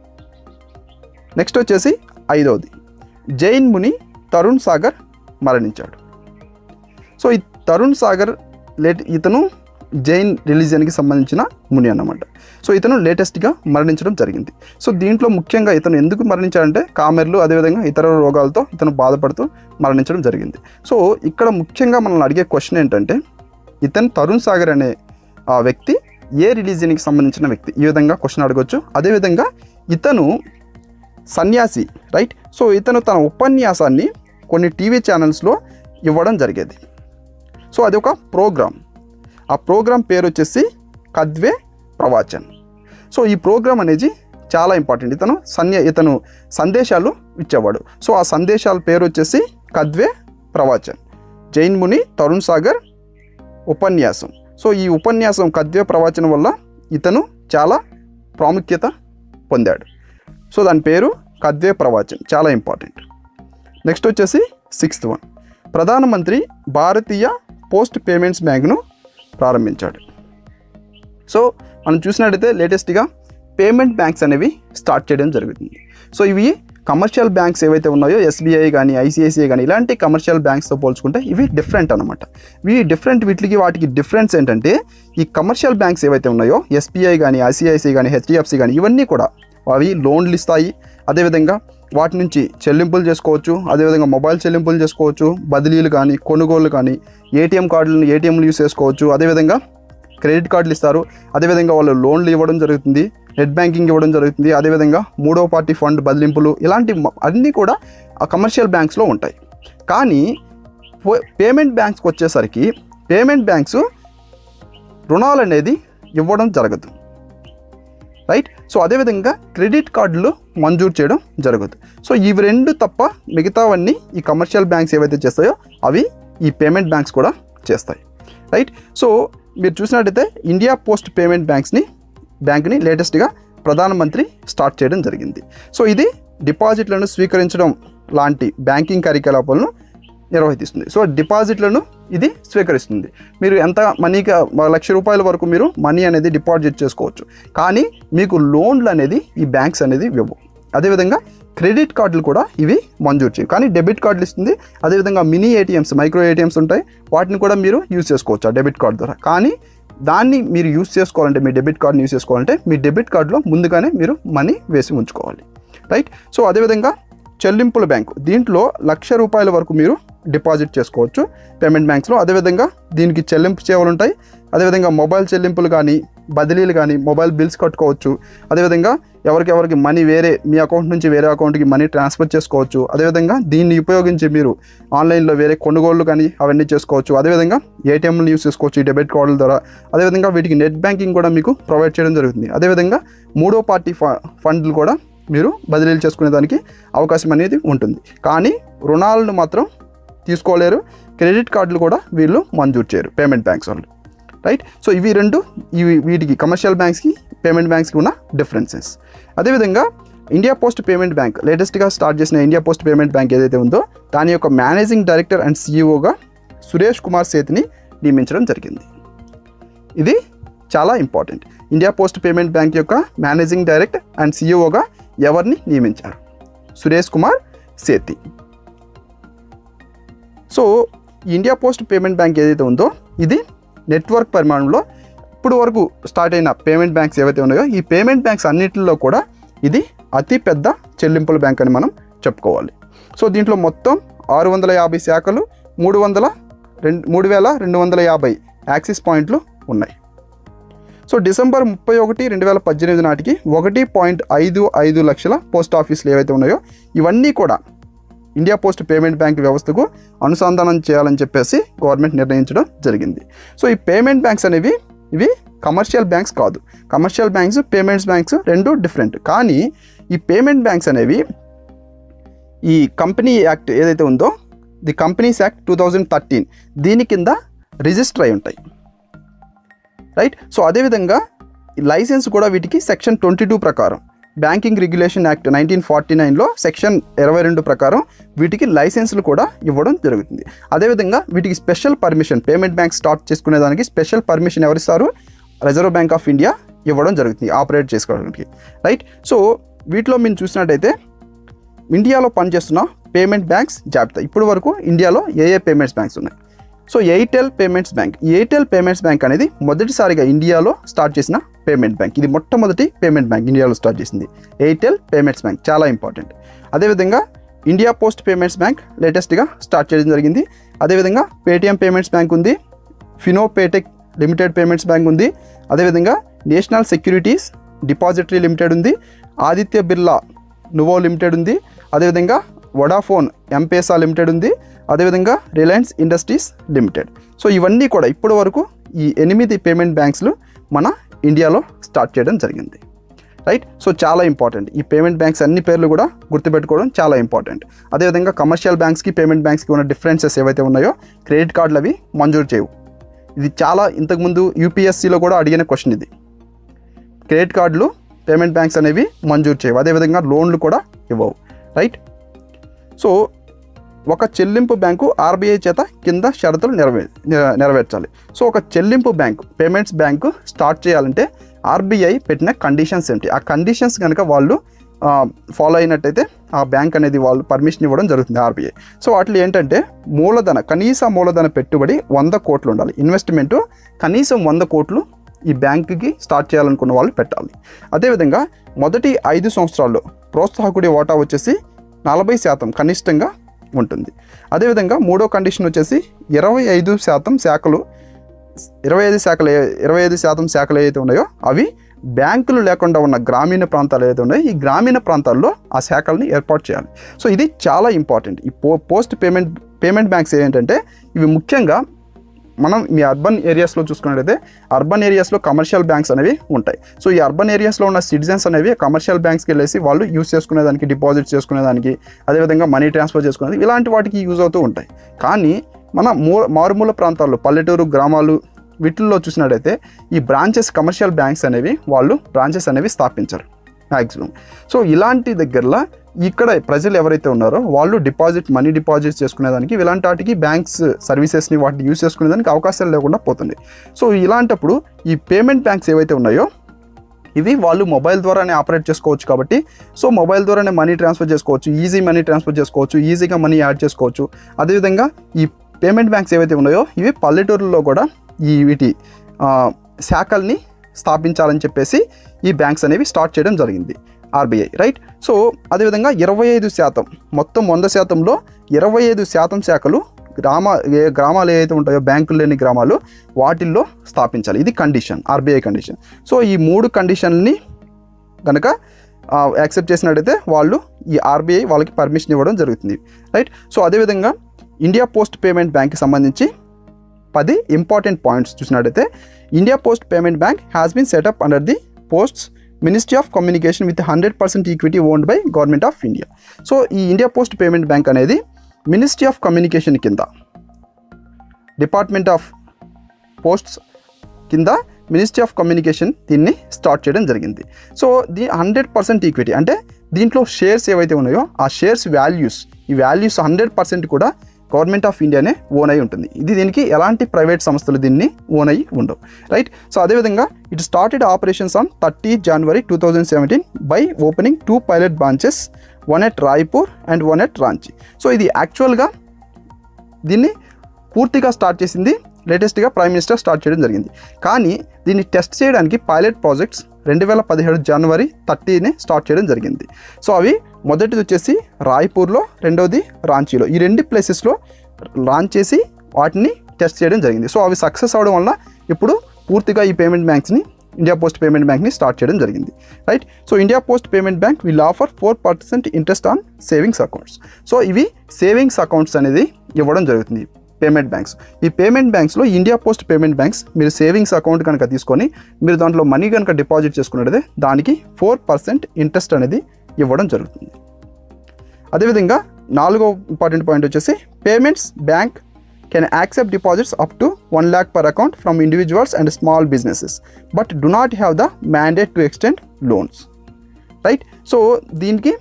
నెక్స్ట్ వచ్చేసి ఐదవది జైన్ ముని తరుణ్ సాగర్ మరణించాడు సో ఈ తరుణ్ సాగర్ లేట్ ఇతను జైన్ రిలీజియన్కి సంబంధించిన ముని అన్నమాట సో ఇతను లేటెస్ట్గా మరణించడం జరిగింది సో దీంట్లో ముఖ్యంగా ఇతను ఎందుకు మరణించాడంటే కామెర్లు అదేవిధంగా ఇతర రోగాలతో ఇతను బాధపడుతూ మరణించడం జరిగింది సో ఇక్కడ ముఖ్యంగా మనల్ని అడిగే క్వశ్చన్ ఏంటంటే ఇతను తరుణ్ సాగర్ అనే ఆ వ్యక్తి ఏ రిలీజియన్కి సంబంధించిన వ్యక్తి ఈ విధంగా క్వశ్చన్ అడగొచ్చు అదేవిధంగా ఇతను సన్యాసి రైట్ సో ఇతను తన ఉపన్యాసాన్ని కొన్ని టీవీ ఛానల్స్లో ఇవ్వడం జరిగేది సో అది ఒక ప్రోగ్రామ్ ఆ ప్రోగ్రామ్ పేరు వచ్చేసి కద్వే ప్రవాచన్ సో ఈ ప్రోగ్రామ్ అనేది చాలా ఇంపార్టెంట్ ఇతను సన్య ఇతను సందేశాలు ఇచ్చేవాడు సో ఆ సందేశాల పేరు వచ్చేసి కద్వే ప్రవాచన్ జైన్ ముని తరుణ్ సాగర్ ఉపన్యాసం సో ఈ ఉపన్యాసం కద్వే ప్రవచనం వల్ల ఇతను చాలా ప్రాముఖ్యత పొందాడు సో దాని పేరు కద్వే ప్రవచన్ చాలా ఇంపార్టెంట్ నెక్స్ట్ వచ్చేసి సిక్స్త్ వన్ ప్రధానమంత్రి భారతీయ పోస్ట్ పేమెంట్స్ బ్యాంక్ను ప్రారంభించాడు సో మనం చూసినట్టయితే లేటెస్ట్గా పేమెంట్ బ్యాంక్స్ అనేవి స్టార్ట్ చేయడం జరుగుతుంది సో ఇవి కమర్షియల్ బ్యాంక్స్ ఏవైతే ఉన్నాయో ఎస్బీఐ కానీ ఐసిఐసిఐ కానీ ఇలాంటి కమర్షియల్ బ్యాంక్స్తో పోల్చుకుంటే ఇవి డిఫరెంట్ అనమాట ఇవి డిఫరెంట్ వీటికి వాటికి డిఫరెన్స్ ఏంటంటే ఈ కమర్షియల్ బ్యాంక్స్ ఏవైతే ఉన్నాయో ఎస్బీఐ కానీ ఐసిఐసిఐ కానీ హెచ్డిఎఫ్సి కానీ ఇవన్నీ కూడా అవి లోన్లు ఇస్తాయి అదేవిధంగా వాటి నుంచి చెల్లింపులు చేసుకోవచ్చు అదేవిధంగా మొబైల్ చెల్లింపులు చేసుకోవచ్చు బదిలీలు కానీ కొనుగోలు కానీ ఏటీఎం కార్డులను ఏటీఎంలు యూస్ చేసుకోవచ్చు అదేవిధంగా క్రెడిట్ కార్డులు ఇస్తారు అదేవిధంగా వాళ్ళు లోన్లు ఇవ్వడం జరుగుతుంది నెట్ బ్యాంకింగ్ ఇవ్వడం జరుగుతుంది అదేవిధంగా మూడో పార్టీ ఫండ్ బదిలింపులు ఇలాంటి మ- అన్నీ కూడా ఆ కమర్షియల్ బ్యాంక్స్లో ఉంటాయి కానీ పో- పేమెంట్ బ్యాంక్స్కి వచ్చేసరికి పేమెంట్ బ్యాంక్స్ రుణాలు అనేది ఇవ్వడం జరగదు రైట్ సో అదేవిధంగా క్రెడిట్ కార్డులు మంజూరు చేయడం జరగదు సో ఇవి రెండు తప్ప మిగతావన్నీ ఈ కమర్షియల్ బ్యాంక్స్ ఏవైతే చేస్తాయో అవి ఈ పేమెంట్ బ్యాంక్స్ కూడా చేస్తాయి రైట్ సో మీరు చూసినట్టయితే ఇండియా పోస్ట్ పేమెంట్ బ్యాంక్స్ని బ్యాంక్ని లేటెస్ట్గా ప్రధానమంత్రి స్టార్ట్ చేయడం జరిగింది సో ఇది డిపాజిట్లను స్వీకరించడం లాంటి బ్యాంకింగ్ కార్యకలాపాలను నిర్వహిస్తుంది సో డిపాజిట్లను ఇది స్వీకరిస్తుంది మీరు ఎంత మనీకి లక్ష రూపాయల వరకు మీరు మనీ అనేది డిపాజిట్ చేసుకోవచ్చు కానీ మీకు లోన్లు అనేది ఈ బ్యాంక్స్ అనేది ఇవ్వవు అదేవిధంగా క్రెడిట్ కార్డులు కూడా ఇవి మంజూరు చేయవు కానీ డెబిట్ కార్డులు ఇస్తుంది అదేవిధంగా మినీ ఏటీఎంస్ మైక్రో ఏటీఎంస్ ఉంటాయి వాటిని కూడా మీరు యూస్ చేసుకోవచ్చు ఆ డెబిట్ కార్డు ద్వారా కానీ దాన్ని మీరు యూస్ చేసుకోవాలంటే మీ డెబిట్ కార్డ్ని యూస్ చేసుకోవాలంటే మీ డెబిట్ కార్డులో ముందుగానే మీరు మనీ వేసి ఉంచుకోవాలి రైట్ సో అదేవిధంగా చెల్లింపుల బ్యాంకు దీంట్లో లక్ష రూపాయల వరకు మీరు డిపాజిట్ చేసుకోవచ్చు పేమెంట్ బ్యాంక్స్లో అదేవిధంగా దీనికి చెల్లింపు సేవలు ఉంటాయి అదేవిధంగా మొబైల్ చెల్లింపులు కానీ బదిలీలు కానీ మొబైల్ బిల్స్ కట్టుకోవచ్చు అదేవిధంగా ఎవరికెవరికి మనీ వేరే మీ అకౌంట్ నుంచి వేరే అకౌంట్కి మనీ ట్రాన్స్ఫర్ చేసుకోవచ్చు అదేవిధంగా దీన్ని ఉపయోగించి మీరు ఆన్లైన్లో వేరే కొనుగోళ్లు కానీ అవన్నీ చేసుకోవచ్చు అదేవిధంగా ఏటీఎంలు యూస్ చేసుకోవచ్చు ఈ డెబిట్ కార్డుల ద్వారా అదేవిధంగా వీటికి నెట్ బ్యాంకింగ్ కూడా మీకు ప్రొవైడ్ చేయడం జరుగుతుంది అదేవిధంగా మూడో పార్టీ ఫ ఫండ్లు కూడా మీరు బదిలీలు చేసుకునే దానికి అవకాశం అనేది ఉంటుంది కానీ రుణాలను మాత్రం తీసుకోలేరు క్రెడిట్ కార్డులు కూడా వీళ్ళు మంజూరు చేయరు పేమెంట్ బ్యాంక్స్ వాళ్ళు రైట్ సో ఇవి రెండు ఇవి వీటికి కమర్షియల్ బ్యాంక్స్కి పేమెంట్ బ్యాంక్స్కి ఉన్న డిఫరెన్సెస్ అదేవిధంగా ఇండియా పోస్ట్ పేమెంట్ బ్యాంక్ లేటెస్ట్గా స్టార్ట్ చేసిన ఇండియా పోస్ట్ పేమెంట్ బ్యాంక్ ఏదైతే ఉందో దాని యొక్క మేనేజింగ్ డైరెక్టర్ అండ్ సీఈఓగా సురేష్ కుమార్ సేత్ని నియమించడం జరిగింది ఇది చాలా important India post payment bank యొక్క మేనేజింగ్ డైరెక్టర్ అండ్ సీఈఓగా ఎవరిని నియమించారు Suresh Kumar Sethi so India post payment bank ఏదైతే ఉందో ఇది నెట్వర్క్ పరిమాణంలో ఇప్పుడు వరకు స్టార్ట్ అయిన పేమెంట్ బ్యాంక్స్ ఏవైతే ఉన్నాయో ఈ పేమెంట్ బ్యాంక్స్ అన్నిటిలో కూడా ఇది అతి పెద్ద చెల్లింపుల బ్యాంక్ అని మనం చెప్పుకోవాలి సో దీంట్లో మొత్తం ఆరు వందల యాభై శాఖలు మూడు వందల రెండు మూడు వేల రెండు వందల యాభై యాక్సిస్ పాయింట్లు ఉన్నాయి సో డిసెంబర్ ముప్పై ఒకటి రెండు వేల పద్దెనిమిది నాటికి ఒకటి పాయింట్ ఐదు ఐదు లక్షల పోస్ట్ ఆఫీసులు ఏవైతే ఉన్నాయో ఇవన్నీ కూడా ఇండియా పోస్ట్ పేమెంట్ బ్యాంక్ వ్యవస్థకు అనుసంధానం చేయాలని చెప్పేసి గవర్నమెంట్ నిర్ణయించడం జరిగింది సో ఈ పేమెంట్ బ్యాంక్స్ అనేవి ఇవి కమర్షియల్ బ్యాంక్స్ కాదు కమర్షియల్ బ్యాంక్స్ పేమెంట్స్ బ్యాంక్స్ రెండు డిఫరెంట్ కానీ ఈ పేమెంట్ బ్యాంక్స్ అనేవి ఈ కంపెనీ యాక్ట్ ఏదైతే ఉందో the companies act two thousand thirteen దీని కింద రిజిస్టర్ అయి ఉంటాయి రైట్ సో అదేవిధంగా ఈ లైసెన్స్ కూడా వీటికి సెక్షన్ ట్వంటీ టూ ప్రకారం banking regulation act nineteen forty నైన్లో సెక్షన్ ఇరవై రెండు ప్రకారం వీటికి లైసెన్సులు కూడా ఇవ్వడం జరుగుతుంది అదేవిధంగా వీటికి special permission payment bank start చేసుకునే దానికి స్పెషల్ పర్మిషన్ ఎవరిస్తారు రిజర్వ్ బ్యాంక్ ఆఫ్ ఇండియా ఇవ్వడం జరుగుతుంది ఆపరేట్ చేసుకోవడానికి రైట్ సో వీటిలో మీరు చూసినట్టయితే ఇండియాలో పనిచేస్తున్న పేమెంట్ బ్యాంక్స్ జాబితా ఇప్పటి వరకు ఇండియాలో ఏ ఏ పేమెంట్స్ బ్యాంక్స్ ఉన్నాయి so Airtel payments bank Airtel payments bank అనేది మొదటిసారిగా ఇండియాలో స్టార్ట్ చేసిన పేమెంట్ బ్యాంక్ ఇది మొట్టమొదటి పేమెంట్ బ్యాంక్ ఇండియాలో స్టార్ట్ చేసింది ఎయిర్టెల్ పేమెంట్స్ బ్యాంక్ చాలా ఇంపార్టెంట్ అదేవిధంగా ఇండియా పోస్ట్ పేమెంట్స్ బ్యాంక్ లేటెస్ట్గా స్టార్ట్ చేయడం జరిగింది అదేవిధంగా పేటిఎం పేమెంట్స్ బ్యాంక్ ఉంది Fino PayTech limited payments bank ఉంది అదేవిధంగా నేషనల్ సెక్యూరిటీస్ డిపాజిటరీ లిమిటెడ్ ఉంది ఆదిత్య బిర్లా నువో లిమిటెడ్ ఉంది అదేవిధంగా వడాఫోన్ ఎంపేసా లిమిటెడ్ ఉంది అదేవిధంగా రిలయన్స్ ఇండస్ట్రీస్ లిమిటెడ్ సో ఇవన్నీ కూడా ఇప్పటి వరకు ఈ ఎనిమిది పేమెంట్ బ్యాంక్స్లు మన ఇండియాలో స్టార్ట్ చేయడం జరిగింది రైట్ సో చాలా ఇంపార్టెంట్ ఈ పేమెంట్ బ్యాంక్స్ అన్ని పేర్లు కూడా గుర్తుపెట్టుకోవడం చాలా ఇంపార్టెంట్ అదేవిధంగా కమర్షియల్ బ్యాంక్స్కి పేమెంట్ బ్యాంక్స్కి ఉన్న డిఫరెన్సెస్ ఏవైతే ఉన్నాయో క్రెడిట్ కార్డులు అవి మంజూరు చేయవు ఇది చాలా ఇంతకుముందు యూపీఎస్సీలో కూడా అడిగిన క్వశ్చన్ ఇది క్రెడిట్ కార్డులు పేమెంట్ బ్యాంక్స్ అనేవి మంజూరు చేయవు అదేవిధంగా లోన్లు కూడా ఇవ్వవు రైట్ సో ఒక చెల్లింపు బ్యాంకు ఆర్బీఐ చేత కింద షరతులు నెరవే నెర- నెరవేర్చాలి సో ఒక చెల్లింపు బ్యాంకు పేమెంట్స్ బ్యాంకు స్టార్ట్ చేయాలంటే ఆర్బీఐ పెట్టిన కండిషన్స్ ఏంటి ఆ కండిషన్స్ కనుక వాళ్ళు ఫాలో అయినట్టయితే ఆ బ్యాంక్ అనేది వాళ్ళు పర్మిషన్ ఇవ్వడం జరుగుతుంది ఆర్బీఐ సో వాటిలో ఏంటంటే మూలధన కనీస మూలధన పెట్టుబడి వంద కోట్లు ఉండాలి ఇన్వెస్ట్మెంట్ కనీసం వంద కోట్లు ఈ బ్యాంకుకి స్టార్ట్ చేయాలనుకున్న వాళ్ళు పెట్టాలి అదేవిధంగా మొదటి ఐదు సంవత్సరాల్లో ప్రోత్సాహకుడి వాటా వచ్చేసి నలభై శాతం కనిష్టంగా ఉంటుంది అదేవిధంగా మూడో కండిషన్ వచ్చేసి ఇరవై ఐదు శాతం శాఖలు ఇరవై ఐదు శాఖలు ఏ- ఇరవై ఐదు శాతం శాఖలు ఏవైతే ఉన్నాయో అవి బ్యాంకులు లేకుండా ఉన్న గ్రామీణ ప్రాంతాలు ఏవైతే ఉన్నాయో ఈ గ్రామీణ ప్రాంతాల్లో ఆ శాఖల్ని ఏర్పాటు చేయాలి సో ఇది చాలా ఇంపార్టెంట్ ఈ పో పోస్ట్ పేమెంట్ పేమెంట్ బ్యాంక్స్ ఏంటంటే ఇవి ముఖ్యంగా మనం మీ అర్బన్ ఏరియాస్లో చూసుకున్నట్లయితే అర్బన్ ఏరియాస్లో కమర్షియల్ బ్యాంక్స్ అనేవి ఉంటాయి సో ఈ అర్బన్ ఏరియాస్లో ఉన్న సిటిజన్స్ అనేవి కమర్షియల్ బ్యాంక్స్కి వెళ్ళేసి వాళ్ళు యూస్ చేసుకునేదానికి డిపాజిట్ చేసుకునేదానికి అదేవిధంగా మనీ ట్రాన్స్ఫర్ చేసుకునేది ఇలాంటి వాటికి యూజ్ అవుతూ ఉంటాయి కానీ మన మూ మారుమూల ప్రాంతాల్లో పల్లెటూరు గ్రామాలు వీటిల్లో చూసినట్టయితే ఈ బ్రాంచెస్ కమర్షియల్ బ్యాంక్స్ అనేవి వాళ్ళు బ్రాంచెస్ అనేవి స్థాపించరు మ్యాక్సిమం సో ఇలాంటి దగ్గరలో ఇక్కడ ప్రజలు ఎవరైతే ఉన్నారో వాళ్ళు డిపాజిట్ మనీ డిపాజిట్ చేసుకునేదానికి ఇలాంటి వాటికి బ్యాంక్స్ సర్వీసెస్ని వాటిని యూస్ చేసుకునేదానికి అవకాశాలు లేకుండా పోతుంది సో ఇలాంటప్పుడు ఈ పేమెంట్ బ్యాంక్స్ ఏవైతే ఉన్నాయో ఇవి వాళ్ళు మొబైల్ ద్వారానే ఆపరేట్ చేసుకోవచ్చు కాబట్టి సో మొబైల్ ద్వారానే మనీ ట్రాన్స్ఫర్ చేసుకోవచ్చు ఈజీ మనీ ట్రాన్స్ఫర్ చేసుకోవచ్చు ఈజీగా మనీ యాడ్ చేసుకోవచ్చు అదేవిధంగా ఈ పేమెంట్ బ్యాంక్స్ ఏవైతే ఉన్నాయో ఇవి పల్లెటూరులో కూడా ఈ వీటి ఆ, శాఖల్ని స్థాపించాలని చెప్పేసి ఈ బ్యాంక్స్ అనేవి స్టార్ట్ చేయడం జరిగింది ఆర్బీఐ రైట్ సో అదేవిధంగా ఇరవై ఐదు శాతం మొత్తం వంద శాతంలో ఇరవై ఐదు శాతం శాఖలు గ్రామ ఏ గ్రామాలు ఏవైతే ఉంటాయో బ్యాంకులు లేని గ్రామాలు వాటిల్లో స్థాపించాలి ఇది కండిషన్ ఆర్బీఐ కండిషన్ సో ఈ మూడు కండిషన్ని కనుక యాక్సెప్ట్ చేసినట్టయితే వాళ్ళు ఈ ఆర్బీఐ వాళ్ళకి పర్మిషన్ ఇవ్వడం జరుగుతుంది రైట్ సో అదేవిధంగా ఇండియా పోస్ట్ పేమెంట్ బ్యాంక్కి సంబంధించి పది ఇంపార్టెంట్ పాయింట్స్ చూసినట్టయితే India post payment bank has been set up under the posts ministry of communication with hundred percent equity owned by government of India so ఈ India post payment bank అనేది ministry of communication కింద department of posts కింద ministry of communication దీన్ని start చేయడం జరిగింది so దీ hundred percent equity అంటే దీంట్లో షేర్స్ ఏవైతే ఉన్నాయో ఆ షేర్స్ వాల్యూస్ ఈ వాల్యూస్ హండ్రెడ్ పర్సెంట్ కూడా గవర్నమెంట్ ఆఫ్ ఇండియానే ఓన్ అయి ఉంటుంది ఇది దీనికి ఎలాంటి ప్రైవేట్ సంస్థలు దీన్ని ఓన్ అయి ఉండవు రైట్ సో అదేవిధంగా it started operations on thirty January two thousand seventeen by opening two pilot branches one at Raipur and one at Ranchi so ఇది యాక్చువల్గా దీన్ని పూర్తిగా స్టార్ట్ చేసింది లేటెస్ట్గా ప్రైమ్ మినిస్టర్ స్టార్ట్ చేయడం జరిగింది కానీ దీన్ని టెస్ట్ చేయడానికి పైలట్ ప్రాజెక్ట్స్ రెండు వేల పదిహేడు జనవరి థర్టీనే స్టార్ట్ చేయడం జరిగింది సో అవి మొదటిది వచ్చేసి రాయ్పూర్లో రెండోది రాంచీలో ఈ రెండు ప్లేసెస్లో లాంచ్ చేసి వాటిని టెస్ట్ చేయడం జరిగింది సో అవి సక్సెస్ అవడం వల్ల ఇప్పుడు పూర్తిగా ఈ పేమెంట్ బ్యాంక్స్ని ఇండియా పోస్ట్ పేమెంట్ బ్యాంక్ని స్టార్ట్ చేయడం జరిగింది right so India post payment bank will offer four percent interest on savings accounts so ఇవి సేవింగ్స్ అకౌంట్స్ అనేది ఇవ్వడం జరుగుతుంది పేమెంట్ బ్యాంక్స్ ఈ పేమెంట్ బ్యాంక్స్లో ఇండియా పోస్ట్ పేమెంట్ బ్యాంక్స్ మీరు సేవింగ్స్ అకౌంట్ కనుక తీసుకొని మీరు దాంట్లో మనీ కనుక డిపాజిట్ చేసుకున్నట్టయితే దానికి ఫోర్ పర్సెంట్ ఇంట్రెస్ట్ అనేది ఇవ్వడం జరుగుతుంది అదేవిధంగా నాలుగో ఇంపార్టెంట్ పాయింట్ వచ్చేసి payments bank can accept deposits up to one lakh per account from individuals and small businesses but do not have the mandate to extend loans right so దీనికి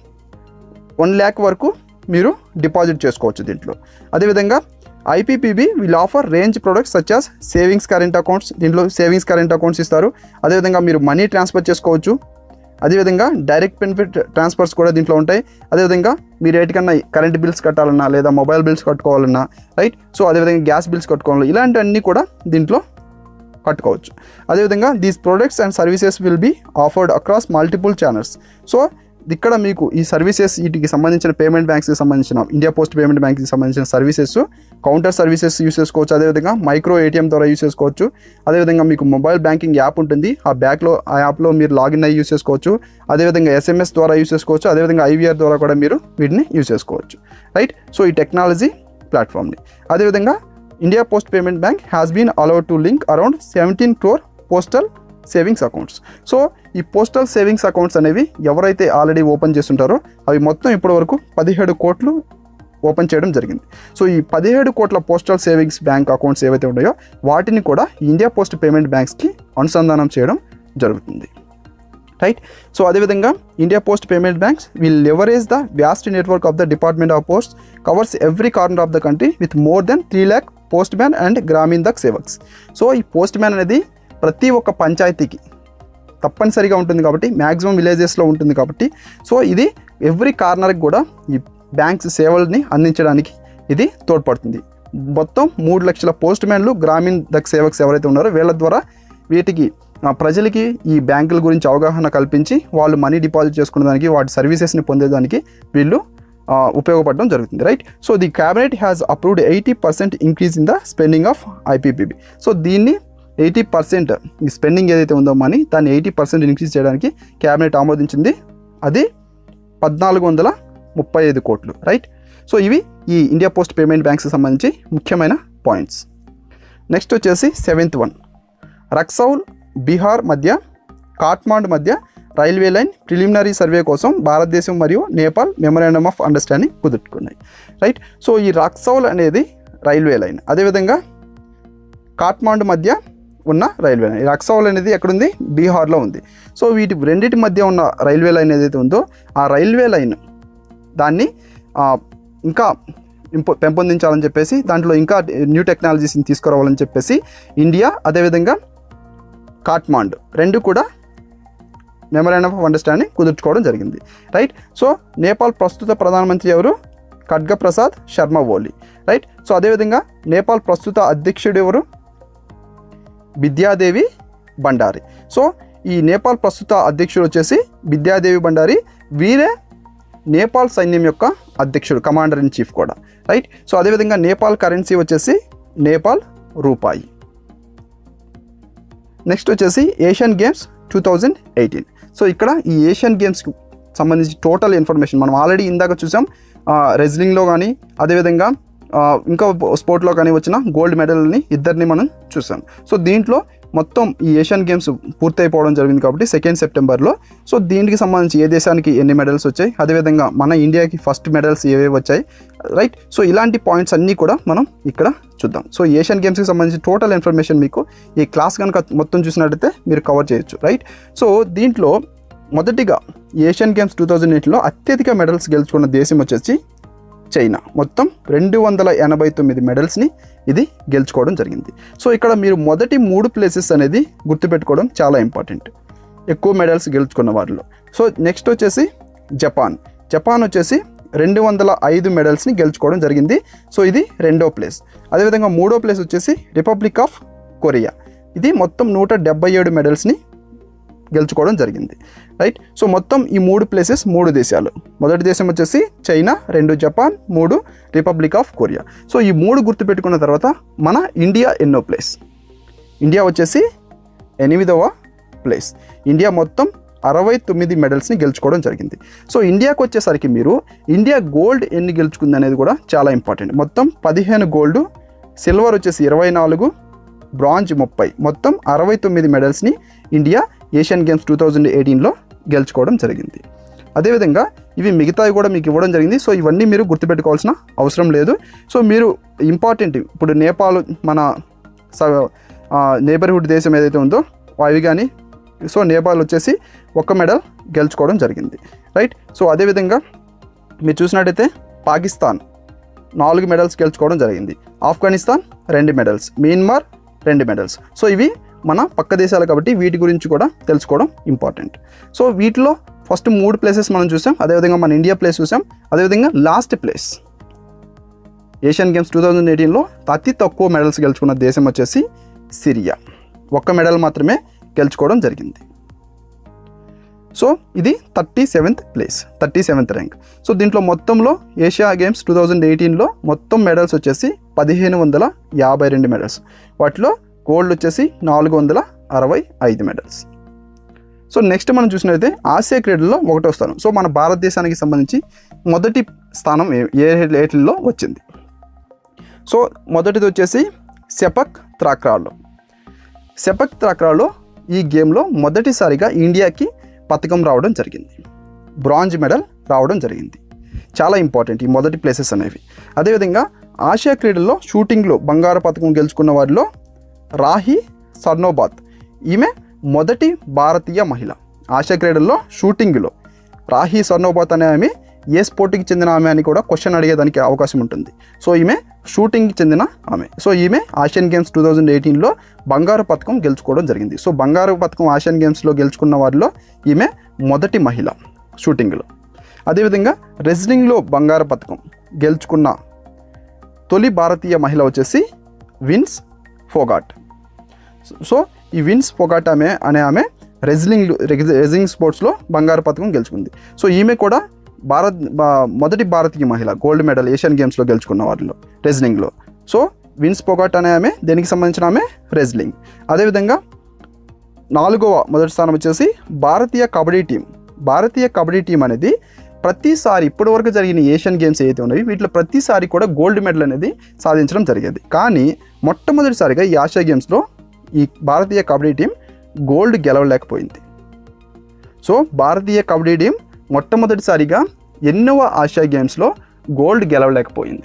one lakh వరకు మీరు deposit చేసుకోవచ్చు దీంట్లో అదేవిధంగా IPPB will offer range products such as savings current accounts దీంట్లో savings current accounts ఇస్తారు అదేవిధంగా మీరు మనీ ట్రాన్స్ఫర్ చేసుకోవచ్చు అదేవిధంగా డైరెక్ట్ బెనిఫిట్ ట్రాన్స్ఫర్స్ కూడా దీంట్లో ఉంటాయి అదేవిధంగా మీరు ఏటికన్నా కరెంట్ బిల్స్ కట్టాలన్నా లేదా మొబైల్ బిల్స్ కట్టుకోవాలన్నా రైట్ సో అదేవిధంగా గ్యాస్ బిల్స్ కట్టుకోవాలన్నా ఇలాంటివన్నీ కూడా దీంట్లో కట్టుకోవచ్చు అదేవిధంగా these products and services will be offered across multiple channels so ఇక్కడ మీకు ఈ సర్వీసెస్ వీటికి సంబంధించిన పేమెంట్ బ్యాంక్స్కి సంబంధించిన ఇండియా పోస్ట్ పేమెంట్ బ్యాంక్కి సంబంధించిన సర్వీసెస్ కౌంటర్ సర్వీసెస్ యూస్ చేసుకోవచ్చు అదేవిధంగా మైక్రో ఏటీఎం ద్వారా యూస్ చేసుకోవచ్చు అదేవిధంగా మీకు మొబైల్ బ్యాంకింగ్ యాప్ ఉంటుంది ఆ బ్యాక్లో ఆ యాప్లో మీరు లాగిన్ అయ్యి యూస్ చేసుకోవచ్చు అదేవిధంగా ఎస్ఎంఎస్ ద్వారా యూస్ చేసుకోవచ్చు అదేవిధంగా ఐవీఆర్ ద్వారా కూడా మీరు వీటిని యూస్ చేసుకోవచ్చు రైట్ సో ఈ టెక్నాలజీ ప్లాట్ఫామ్ని అదేవిధంగా India post payment bank has been allowed to link around seventeen crore postal savings accounts so ఈ పోస్టల్ సేవింగ్స్ అకౌంట్స్ అనేవి ఎవరైతే ఆల్రెడీ ఓపెన్ చేస్తుంటారో అవి మొత్తం ఇప్పటి వరకు పదిహేడు కోట్లు ఓపెన్ చేయడం జరిగింది సో ఈ పదిహేడు కోట్ల పోస్టల్ సేవింగ్స్ బ్యాంక్ అకౌంట్స్ ఏవైతే ఉన్నాయో వాటిని కూడా ఇండియా పోస్ట్ పేమెంట్ బ్యాంక్స్కి అనుసంధానం చేయడం జరుగుతుంది రైట్ సో అదేవిధంగా India post payment banks will leverage the vast network of the department of post covers every corner of the country with more than three lakh postman and Gramin Dak Sevaks so ఈ postman అనేది ప్రతి ఒక్క పంచాయతీకి తప్పనిసరిగా ఉంటుంది కాబట్టి maximum విలేజెస్లో ఉంటుంది కాబట్టి సో ఇది ఎవ్రీ కార్నర్కి కూడా ఈ బ్యాంక్స్ సేవల్ని అందించడానికి ఇది తోడ్పడుతుంది మొత్తం మూడు లక్షల పోస్ట్ మ్యాన్లు గ్రామీణ దక్ సేవక్స్ ఎవరైతే ఉన్నారో వీళ్ళ ద్వారా వీటికి ఆ, ప్రజలకి ఈ బ్యాంకుల గురించి అవగాహన కల్పించి వాళ్ళు మనీ డిపాజిట్ చేసుకునేదానికి వాటి సర్వీసెస్ని పొందేదానికి వీళ్ళు ఆ, ఉపయోగపడడం జరుగుతుంది right so the cabinet has approved eighty percent increase in the spending of IPPB so దీన్ని ఎయిటీ పర్సెంట్ ఈ స్పెండింగ్ ఏదైతే ఉందో మనీ దాన్ని ఎయిటీ పర్సెంట్ ఇంక్రీజ్ చేయడానికి క్యాబినెట్ ఆమోదించింది అది పద్నాలుగు వందల ముప్పై ఐదు కోట్లు రైట్ సో ఇవి ఈ ఇండియా పోస్ట్ పేమెంట్ బ్యాంక్స్కి సంబంధించి ముఖ్యమైన పాయింట్స్ నెక్స్ట్ వచ్చేసి సెవెంత్ వన్ రక్సౌల్ బీహార్ మధ్య కాట్మాండ్ మధ్య రైల్వే లైన్ ప్రిలిమినరీ సర్వే కోసం భారతదేశం మరియు నేపాల్ మెమరాండమ్ ఆఫ్ అండర్స్టాండింగ్ కుదుర్చుకున్నాయి రైట్ సో ఈ రక్సౌల్ అనేది రైల్వే లైన్ అదేవిధంగా కాట్మాండ్ మధ్య ఉన్న రైల్వే లైన్ ఈ రక్సౌల్ అనేది ఎక్కడుంది బీహార్లో ఉంది సో వీటి రెండింటి మధ్య ఉన్న రైల్వే లైన్ ఏదైతే ఉందో ఆ రైల్వే లైన్ దాన్ని ఆ, ఇంకా ఇంపో పెంపొందించాలని చెప్పేసి దాంట్లో ఇంకా న్యూ టెక్నాలజీస్ని తీసుకురావాలని చెప్పేసి ఇండియా అదేవిధంగా కాట్మాండ్ రెండు కూడా మెమరాండమ్ ఆఫ్ అండర్స్టాండింగ్ కుదుర్చుకోవడం జరిగింది రైట్ సో నేపాల్ ప్రస్తుత ప్రధానమంత్రి ఎవరు ఖడ్గ ప్రసాద్ శర్మ ఓలీ రైట్ సో అదేవిధంగా నేపాల్ ప్రస్తుత అధ్యక్షుడు ఎవరు విద్యాదేవి బండారి సో ఈ నేపాల్ ప్రస్తుత అధ్యక్షుడు వచ్చేసి విద్యాదేవి బండారి వీరే నేపాల్ సైన్యం యొక్క అధ్యక్షుడు కమాండర్ ఇన్ చీఫ్ కూడా రైట్ సో అదేవిధంగా నేపాల్ కరెన్సీ వచ్చేసి నేపాల్ రూపాయి నెక్స్ట్ వచ్చేసి Asian games two thousand eighteen so ఇక్కడ ఈ ఏషియన్ గేమ్స్కి సంబంధించి టోటల్ ఇన్ఫర్మేషన్ మనం ఆల్రెడీ ఇందాక చూసాం రెజ్లింగ్లో కానీ అదేవిధంగా ఆ, ఇంకా స్పోర్ట్లో కానీ వచ్చిన గోల్డ్ మెడల్ని ఇద్దరిని మనం చూసాం సో దీంట్లో మొత్తం ఈ ఏషియన్ గేమ్స్ పూర్తయిపోవడం జరిగింది కాబట్టి సెకండ్ సెప్టెంబర్లో సో దీనికి సంబంధించి ఏ దేశానికి ఎన్ని మెడల్స్ వచ్చాయి అదేవిధంగా మన ఇండియాకి ఫస్ట్ మెడల్స్ ఏవేవి వచ్చాయి రైట్ సో ఇలాంటి పాయింట్స్ అన్నీ కూడా మనం ఇక్కడ చూద్దాం సో ఏషియన్ గేమ్స్కి సంబంధించి టోటల్ ఇన్ఫర్మేషన్ మీకు ఈ క్లాస్ కనుక మొత్తం చూసినట్టయితే మీరు కవర్ చేయొచ్చు రైట్ సో దీంట్లో మొదటిగా ఏషియన్ గేమ్స్ టూ థౌజండ్ ఎయిట్లో అత్యధిక మెడల్స్ గెలుచుకున్న దేశం వచ్చేసి చైనా మొత్తం రెండు వందల ఎనభై తొమ్మిది మెడల్స్ని ఇది గెలుచుకోవడం జరిగింది సో ఇక్కడ మీరు మొదటి మూడు ప్లేసెస్ అనేది గుర్తుపెట్టుకోవడం చాలా ఇంపార్టెంట్ ఎక్కువ మెడల్స్ గెలుచుకున్న వారిలో సో నెక్స్ట్ వచ్చేసి జపాన్ జపాన్ వచ్చేసి రెండు వందల ఐదు మెడల్స్ని గెలుచుకోవడం జరిగింది సో ఇది రెండో ప్లేస్ అదేవిధంగా మూడో ప్లేస్ వచ్చేసి రిపబ్లిక్ ఆఫ్ కొరియా ఇది మొత్తం నూట డెబ్బై ఏడు మెడల్స్ని గెలుచుకోవడం జరిగింది రైట్ సో మొత్తం ఈ మూడు ప్లేసెస్ మూడు దేశాలు మొదటి దేశం వచ్చేసి చైనా రెండు జపాన్ మూడు రిపబ్లిక్ ఆఫ్ కొరియా సో ఈ మూడు గుర్తుపెట్టుకున్న తర్వాత మన ఇండియా ఎన్నో ప్లేస్ ఇండియా వచ్చేసి ఎనిమిదవ ప్లేస్ ఇండియా మొత్తం అరవై తొమ్మిది మెడల్స్ని గెలుచుకోవడం జరిగింది సో ఇండియాకి వచ్చేసరికి మీరు ఇండియా గోల్డ్ ఎన్ని గెలుచుకుంది అనేది కూడా చాలా ఇంపార్టెంట్ మొత్తం పదిహేను గోల్డ్ సిల్వర్ వచ్చేసి ఇరవై నాలుగు బ్రాంజ్ ముప్పై మొత్తం అరవై తొమ్మిది మెడల్స్ని India Asian games two thousand ఎయిటీన్లో గెలుచుకోవడం జరిగింది అదేవిధంగా ఇవి మిగతావి కూడా మీకు ఇవ్వడం జరిగింది సో ఇవన్నీ మీరు గుర్తుపెట్టుకోవాల్సిన అవసరం లేదు సో మీరు ఇంపార్టెంట్ ఇప్పుడు నేపాల్ మన నేబర్హుడ్ దేశం ఏదైతే ఉందో అవి కానీ సో నేపాల్ వచ్చేసి ఒక్క మెడల్ గెలుచుకోవడం జరిగింది రైట్ సో అదేవిధంగా మీరు చూసినట్టయితే పాకిస్తాన్ నాలుగు మెడల్స్ గెలుచుకోవడం జరిగింది ఆఫ్ఘనిస్తాన్ రెండు మెడల్స్ మియన్మార్ రెండు మెడల్స్ సో ఇవి మన పక్క దేశాలు కాబట్టి వీటి గురించి కూడా తెలుసుకోవడం ఇంపార్టెంట్ సో వీటిలో ఫస్ట్ మూడు ప్లేసెస్ మనం చూసాం అదేవిధంగా మన ఇండియా ప్లేస్ చూసాం అదేవిధంగా last place Asian games two thousand ఎయిటీన్లో అతి తక్కువ మెడల్స్ గెలుచుకున్న దేశం వచ్చేసి సిరియా ఒక్క మెడల్ మాత్రమే గెలుచుకోవడం జరిగింది సో ఇది thirty seventh place thirty seventh rank so దీంట్లో మొత్తంలో ఏషియా గేమ్స్ టూ థౌజండ్ ఎయిటీన్లో మొత్తం మెడల్స్ వచ్చేసి పదిహేను వందల యాభై రెండు మెడల్స్ వాటిలో గోల్డ్ వచ్చేసి నాలుగు వందల అరవై ఐదు మెడల్స్ సో నెక్స్ట్ మనం చూసినట్లయితే ఆసియా క్రీడల్లో ఒకటో స్థానం సో మన భారతదేశానికి సంబంధించి మొదటి స్థానం ఏ- ఏ ఏటిల్లో వచ్చింది సో మొదటిది వచ్చేసి సెపక్ త్రాక్రాలో సెపక్ త్రాక్రాలో ఈ గేమ్లో మొదటిసారిగా ఇండియాకి పథకం రావడం జరిగింది బ్రాంజ్ మెడల్ రావడం జరిగింది చాలా ఇంపార్టెంట్ ఈ మొదటి ప్లేసెస్ అనేవి అదేవిధంగా ఆసియా క్రీడల్లో షూటింగ్లో బంగారు పథకం గెలుచుకున్న వారిలో రాహి సర్నోబాత్ ఈమె మొదటి భారతీయ మహిళ ఆసియా క్రీడల్లో షూటింగ్లో రాహి సర్నోబాత్ అనే ఆమె ఏ స్పోర్ట్కి చెందిన ఆమె అని కూడా క్వశ్చన్ అడిగేదానికి అవకాశం ఉంటుంది సో ఈమె షూటింగ్కి చెందిన ఆమె సో ఈమె ఆసియన్ గేమ్స్ టూ థౌజండ్ ఎయిటీన్లో బంగారు పథకం గెలుచుకోవడం జరిగింది సో బంగారు పథకం ఆసియన్ గేమ్స్లో గెలుచుకున్న వారిలో ఈమె మొదటి మహిళ షూటింగ్లో అదేవిధంగా రెజ్లింగ్లో బంగారు పథకం గెలుచుకున్న తొలి భారతీయ మహిళ వచ్చేసి విన్స్ ఫోగాట్ సో ఈ విన్స్ ఫోగాట్ ఆమె అనే ఆమె రెజ్లింగ్ రెజ్లింగ్ స్పోర్ట్స్లో బంగారు పథకం గెలుచుకుంది సో ఈమె కూడా భారత్ బా- మొదటి భారతీయ మహిళ గోల్డ్ మెడల్ ఏషియన్ గేమ్స్లో గెలుచుకున్న వారిలో రెజ్లింగ్లో సో విన్స్ పొగాట్ అనే ఆమె దేనికి సంబంధించిన ఆమె రెజ్లింగ్ అదేవిధంగా నాలుగవ మొదటి స్థానం వచ్చేసి భారతీయ కబడ్డీ టీం భారతీయ కబడ్డీ టీం అనేది ప్రతిసారి ఇప్పటివరకు జరిగిన ఏషియన్ గేమ్స్ ఏవైతే ఉన్నాయో వీటిలో ప్రతిసారి కూడా గోల్డ్ మెడల్ అనేది సాధించడం జరిగేది కానీ మొట్టమొదటిసారిగా ఈ ఆసియా గేమ్స్లో ఈ భారతీయ కబడ్డీ టీం గోల్డ్ గెలవలేకపోయింది సో భారతీయ కబడ్డీ టీం మొట్టమొదటిసారిగా ఎన్నవ ఆసియా గేమ్స్లో గోల్డ్ గెలవలేకపోయింది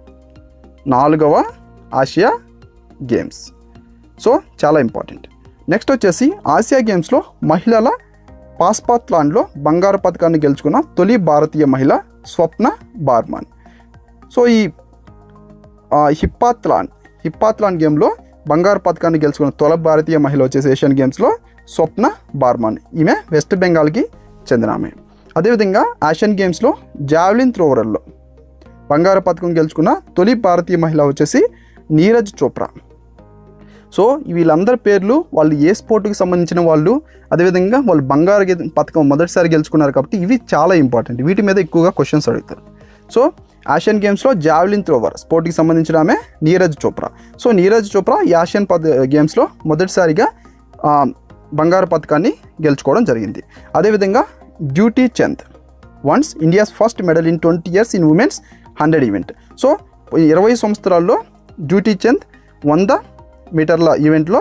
నాలుగవ ఆసియా గేమ్స్ సో చాలా ఇంపార్టెంట్ నెక్స్ట్ వచ్చేసి ఆసియా గేమ్స్లో మహిళల పాస్పాత్లాన్లో బంగారు పథకాన్ని గెలుచుకున్న తొలి భారతీయ మహిళ స్వప్న బార్మన్ సో ఈ ఆ, హిప్పాత్లాన్ హిప్పాత్లాన్ గేమ్లో బంగారు పథకాన్ని గెలుచుకున్న తొలి భారతీయ మహిళ వచ్చేసి ఏషియన్ గేమ్స్లో స్వప్న బార్మన్ ఈమె వెస్ట్ బెంగాల్కి చెందిన ఆమె అదేవిధంగా ఆసియన్ గేమ్స్లో జావలిన్ త్రోవరల్లో బంగారు పథకం గెలుచుకున్న తొలి భారతీయ మహిళ వచ్చేసి నీరజ్ చోప్రా సో వీళ్ళందరి పేర్లు వాళ్ళు ఏ స్పోర్ట్కి సంబంధించిన వాళ్ళు అదేవిధంగా వాళ్ళు బంగారు గె- పథకం మొదటిసారి గెలుచుకున్నారు కాబట్టి ఇవి చాలా ఇంపార్టెంట్ వీటి మీద ఎక్కువగా క్వశ్చన్స్ అడుగుతారు సో ఆసియన్ గేమ్స్లో జావలిన్ త్రోవర్ స్పోర్ట్కి సంబంధించిన ఆమె నీరజ్ చోప్రా సో నీరజ్ చోప్రా ఈ ఆసియన్ పద గేమ్స్లో మొదటిసారిగా ఆ, బంగారు పథకాన్ని గెలుచుకోవడం జరిగింది అదేవిధంగా Dutee Chand wins India's first medal in twenty years in women's hundred event so ఈ ఇరవై సంవత్సరాల్లో డ్యూటీ చంద్ వంద మీటర్ల ఈవెంట్లో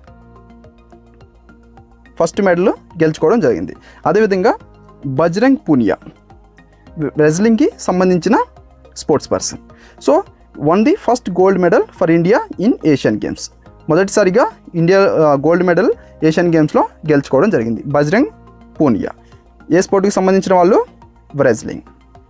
ఫస్ట్ మెడల్ గెలుచుకోవడం జరిగింది అదేవిధంగా బజరంగ్ పూనియా రెజ్లింగ్కి సంబంధించిన sports person so won the first gold medal for India in Asian games మొదటిసారిగా ఇండియా గోల్డ్ మెడల్ ఏషియన్ గేమ్స్లో గెలుచుకోవడం జరిగింది బజరంగ్ పూనియా ఏ స్పోర్ట్కి సంబంధించిన వాళ్ళు రెజ్లింగ్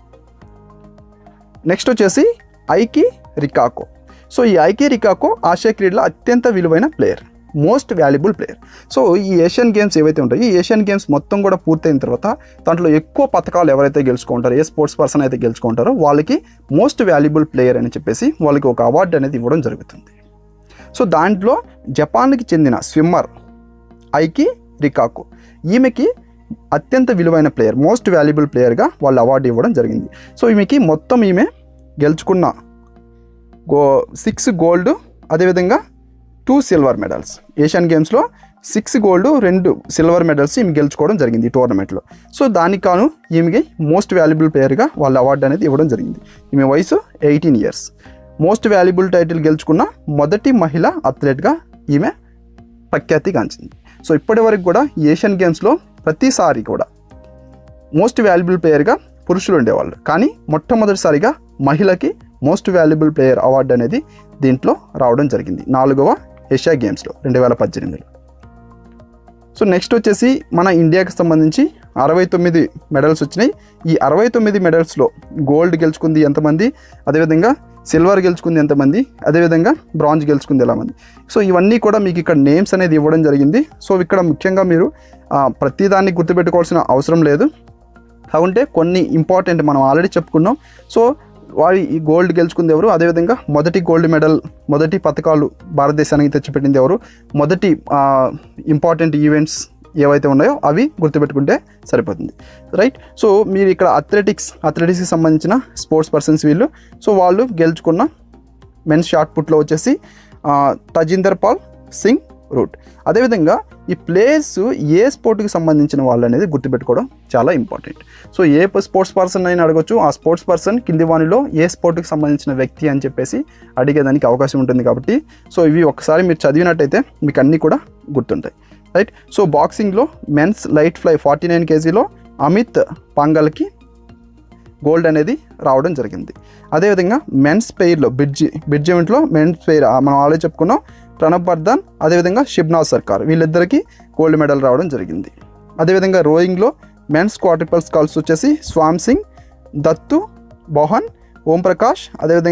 నెక్స్ట్ వచ్చేసి ఐకి రికాకో సో ఈ ఐకి రికాకో ఆసియా క్రీడలో అత్యంత విలువైన player most valuable player so ఈ ఏషియన్ గేమ్స్ ఏవైతే ఉంటాయో ఈ ఏషియన్ గేమ్స్ మొత్తం కూడా పూర్తయిన తర్వాత దాంట్లో ఎక్కువ పథకాలు ఎవరైతే గెలుచుకుంటారో ఏ స్పోర్ట్స్ పర్సన్ అయితే గెలుచుకుంటారో వాళ్ళకి మోస్ట్ వాల్యుబుల్ ప్లేయర్ అని చెప్పేసి వాళ్ళకి ఒక అవార్డు అనేది ఇవ్వడం జరుగుతుంది సో దాంట్లో జపాన్కి చెందిన స్విమ్మర్ ఐకి రికాకో ఈమెకి అత్యంత విలువైన ప్లేయర్ మోస్ట్ వాల్యుబుల్ ప్లేయర్గా వాళ్ళు అవార్డు ఇవ్వడం జరిగింది సో ఈమెకి మొత్తం ఈమె గెలుచుకున్న గో సిక్స్ గోల్డ్ అదేవిధంగా టూ సిల్వర్ మెడల్స్ ఏషియన్ గేమ్స్లో సిక్స్ గోల్డ్ రెండు సిల్వర్ మెడల్స్ ఈమె గెలుచుకోవడం జరిగింది ఈ టోర్నమెంట్లో సో దానికి కాను ఈమెకి మోస్ట్ వాల్యుబుల్ ప్లేయర్గా వాళ్ళ అవార్డు అనేది ఇవ్వడం జరిగింది ఈమె వయసు eighteen years most valuable title గెలుచుకున్న మొదటి మహిళ అథ్లెట్గా ఈమె ప్రఖ్యాతిగాంచింది సో ఇప్పటి వరకు కూడా ఈ ఏషియన్ గేమ్స్లో ప్రతిసారి కూడా మోస్ట్ వాల్యుబుల్ ప్లేయర్గా పురుషులు ఉండేవాళ్ళు కానీ మొట్టమొదటిసారిగా మహిళకి మోస్ట్ వాల్యుబుల్ ప్లేయర్ అవార్డు అనేది దీంట్లో రావడం జరిగింది నాలుగవ ఏషియా గేమ్స్లో రెండు వేల పద్దెనిమిదిలో సో నెక్స్ట్ వచ్చేసి మన ఇండియాకి సంబంధించి అరవై తొమ్మిది మెడల్స్ వచ్చినాయి ఈ అరవై తొమ్మిది మెడల్స్లో గోల్డ్ గెలుచుకుంది ఎంతమంది అదేవిధంగా సిల్వర్ గెలుచుకుంది ఎంతమంది అదేవిధంగా బ్రాంజ్ గెలుచుకుంది ఎలా మంది సో ఇవన్నీ కూడా మీకు ఇక్కడ నేమ్స్ అనేది ఇవ్వడం జరిగింది సో ఇక్కడ ముఖ్యంగా మీరు ఆ, ప్రతిదాన్ని గుర్తుపెట్టుకోవాల్సిన అవసరం లేదు కాకుంటే కొన్ని ఇంపార్టెంట్ మనం ఆల్రెడీ చెప్పుకున్నాం సో వారి ఈ గోల్డ్ గెలుచుకుంది ఎవరు అదేవిధంగా మొదటి గోల్డ్ మెడల్ మొదటి పథకాలు భారతదేశానికి తెచ్చిపెట్టింది ఎవరు మొదటి ఇంపార్టెంట్ ఈవెంట్స్ ఏవైతే ఉన్నాయో అవి గుర్తుపెట్టుకుంటే సరిపోతుంది రైట్ సో మీరు ఇక్కడ అథ్లెటిక్స్ అథ్లెటిక్స్కి సంబంధించిన స్పోర్ట్స్ పర్సన్స్ వీళ్ళు సో వాళ్ళు గెలుచుకున్న మెన్స్ షార్ట్ పుట్లో వచ్చేసి ఆ, తజిందర్ పాల్ సింగ్ రూట్ అదేవిధంగా ఈ ప్లేయర్స్ ఏ స్పోర్ట్కి సంబంధించిన వాళ్ళు అనేది గుర్తుపెట్టుకోవడం చాలా ఇంపార్టెంట్ సో ఏ స్పోర్ట్స్ పర్సన్ అయినా అడగొచ్చు ఆ స్పోర్ట్స్ పర్సన్ కింది వానిలో ఏ స్పోర్ట్కి సంబంధించిన వ్యక్తి అని చెప్పేసి అడిగేదానికి అవకాశం ఉంటుంది కాబట్టి సో ఇవి ఒకసారి మీరు చదివినట్టయితే మీకు అన్నీ కూడా గుర్తుంటాయి రైట్ సో బాక్సింగ్లో men's light fly forty nine కేజీలో అమిత్ పాంగల్కి గోల్డ్ అనేది రావడం జరిగింది అదేవిధంగా మెన్స్ పెయిర్లో బ్రిడ్జ్ బ్రిడ్జ్ ఈవెంట్లో మెన్స్ పెయిర్ ఆ, మనం ఆల్రెడీ చెప్పుకున్నాం ప్రణబ్ వర్ధన్ అదేవిధంగా షిబ్నాజ్ సర్కార్ వీళ్ళిద్దరికీ గోల్డ్ మెడల్ రావడం జరిగింది అదేవిధంగా రోయింగ్లో మెన్స్ క్వార్టిపల్స్ కాల్స్ వచ్చేసి స్వామ్ సింగ్ దత్తు బోహన్ ఓం ప్రకాష్ అదేవిధంగా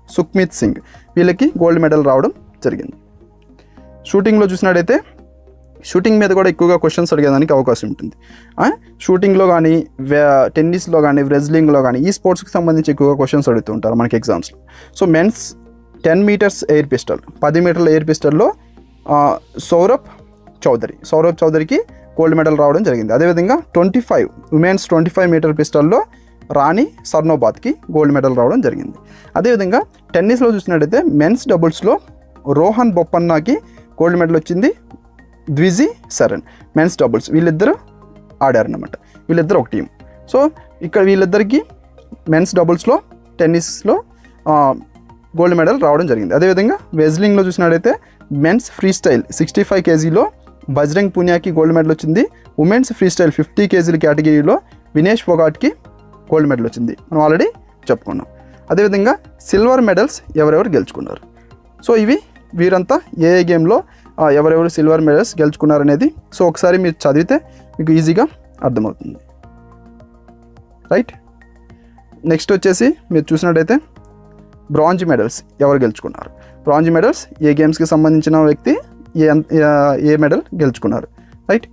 సుఖ్మీత్ సింగ్ వీళ్ళకి గోల్డ్ మెడల్ రావడం జరిగింది షూటింగ్లో చూసినట్టయితే షూటింగ్ మీద కూడా ఎక్కువగా క్వశ్చన్స్ అడిగేదానికి అవకాశం ఉంటుంది ఆ, షూటింగ్లో కానీ వే- టెన్నిస్లో కానీ రెజ్లింగ్లో కానీ ఈ స్పోర్ట్స్కి సంబంధించి ఎక్కువగా క్వశ్చన్స్ అడుగుతూ ఉంటారు మనకి ఎగ్జామ్స్లో so men's ten meters air pistol పది మీటర్ల ఎయిర్ పిస్టల్లో ఆ, సౌరభ్ చౌదరి సౌరభ్ చౌదరికి గోల్డ్ మెడల్ రావడం జరిగింది అదేవిధంగా twenty five women's twenty five meter పిస్టల్లో రాణి సర్నోబాద్కి గోల్డ్ మెడల్ రావడం జరిగింది అదేవిధంగా టెన్నిస్లో చూసినట్టయితే మెన్స్ డబుల్స్లో రోహన్ బొప్పన్నాకి గోల్డ్ మెడల్ వచ్చింది ద్విజీ సరణ్ మెన్స్ డబుల్స్ వీళ్ళిద్దరూ ఆడారన్నమాట వీళ్ళిద్దరు ఒక టీం సో ఇక్కడ వీళ్ళిద్దరికి మెన్స్ డబుల్స్లో టెన్నిస్లో గోల్డ్ మెడల్ రావడం జరిగింది అదేవిధంగా వెజ్లింగ్లో చూసినట్టయితే men's freestyle sixty five కేజీలో బజరంగ్ పునియాకి గోల్డ్ మెడల్ వచ్చింది ఉమెన్స్ ఫ్రీ స్టైల్ ఫిఫ్టీ కేజీల కేటగిరీలో వినేష్ ఫొగాట్కి గోల్డ్ మెడల్ వచ్చింది మనం ఆల్రెడీ చెప్పుకున్నాం అదేవిధంగా సిల్వర్ మెడల్స్ ఎవరెవరు గెలుచుకున్నారు సో ఇవి వీరంతా ఏ ఏ గేమ్లో ఆ, ఎవరెవరు సిల్వర్ మెడల్స్ గెలుచుకున్నారనేది సో ఒకసారి మీరు చదివితే మీకు ఈజీగా అర్థమవుతుంది రైట్ నెక్స్ట్ వచ్చేసి మీరు చూసినట్టయితే బ్రాంజ్ మెడల్స్ ఎవరు గెలుచుకున్నారు బ్రాంజ్ మెడల్స్ ఏ గేమ్స్కి సంబంధించిన వ్యక్తి ఏ అం- ఏ- ఏ మెడల్ గెలుచుకున్నారు రైట్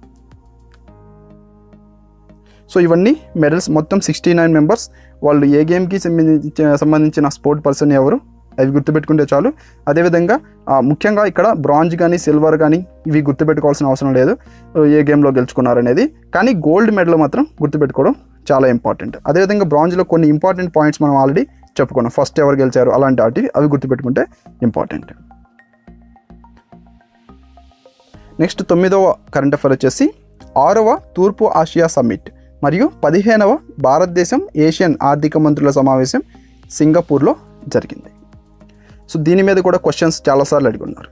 సో ఇవన్నీ మెడల్స్ మొత్తం సిక్స్టీ నైన్ మెంబర్స్ వాళ్ళు ఏ గేమ్కి సంబంధించిన సంబంధించిన స్పోర్ట్ పర్సన్ ఎవరు అవి గుర్తుపెట్టుకుంటే చాలు అదేవిధంగా ఆ, ముఖ్యంగా ఇక్కడ బ్రాంజ్ కానీ సిల్వర్ కానీ ఇవి గుర్తుపెట్టుకోవాల్సిన అవసరం లేదు ఏ గేమ్లో గెలుచుకున్నారు అనేది కానీ గోల్డ్ మెడల్ మాత్రం గుర్తుపెట్టుకోవడం చాలా ఇంపార్టెంట్ అదేవిధంగా బ్రాంజ్లో కొన్ని ఇంపార్టెంట్ పాయింట్స్ మనం ఆల్రెడీ చెప్పుకున్నాం ఫస్ట్ ఎవరు గెలిచారు అలాంటి వాటివి అవి గుర్తుపెట్టుకుంటే ఇంపార్టెంట్ నెక్స్ట్ తొమ్మిదవ కరెంట్ అఫైర్ వచ్చేసి ఆరవ తూర్పు ఆసియా సమ్మిట్ మరియు పదిహేనవ భారతదేశం ఏషియన్ ఆర్థిక మంత్రుల సమావేశం సింగపూర్లో జరిగింది సో దీని మీద కూడా క్వశ్చన్స్ చాలాసార్లు అడిగి ఉన్నారు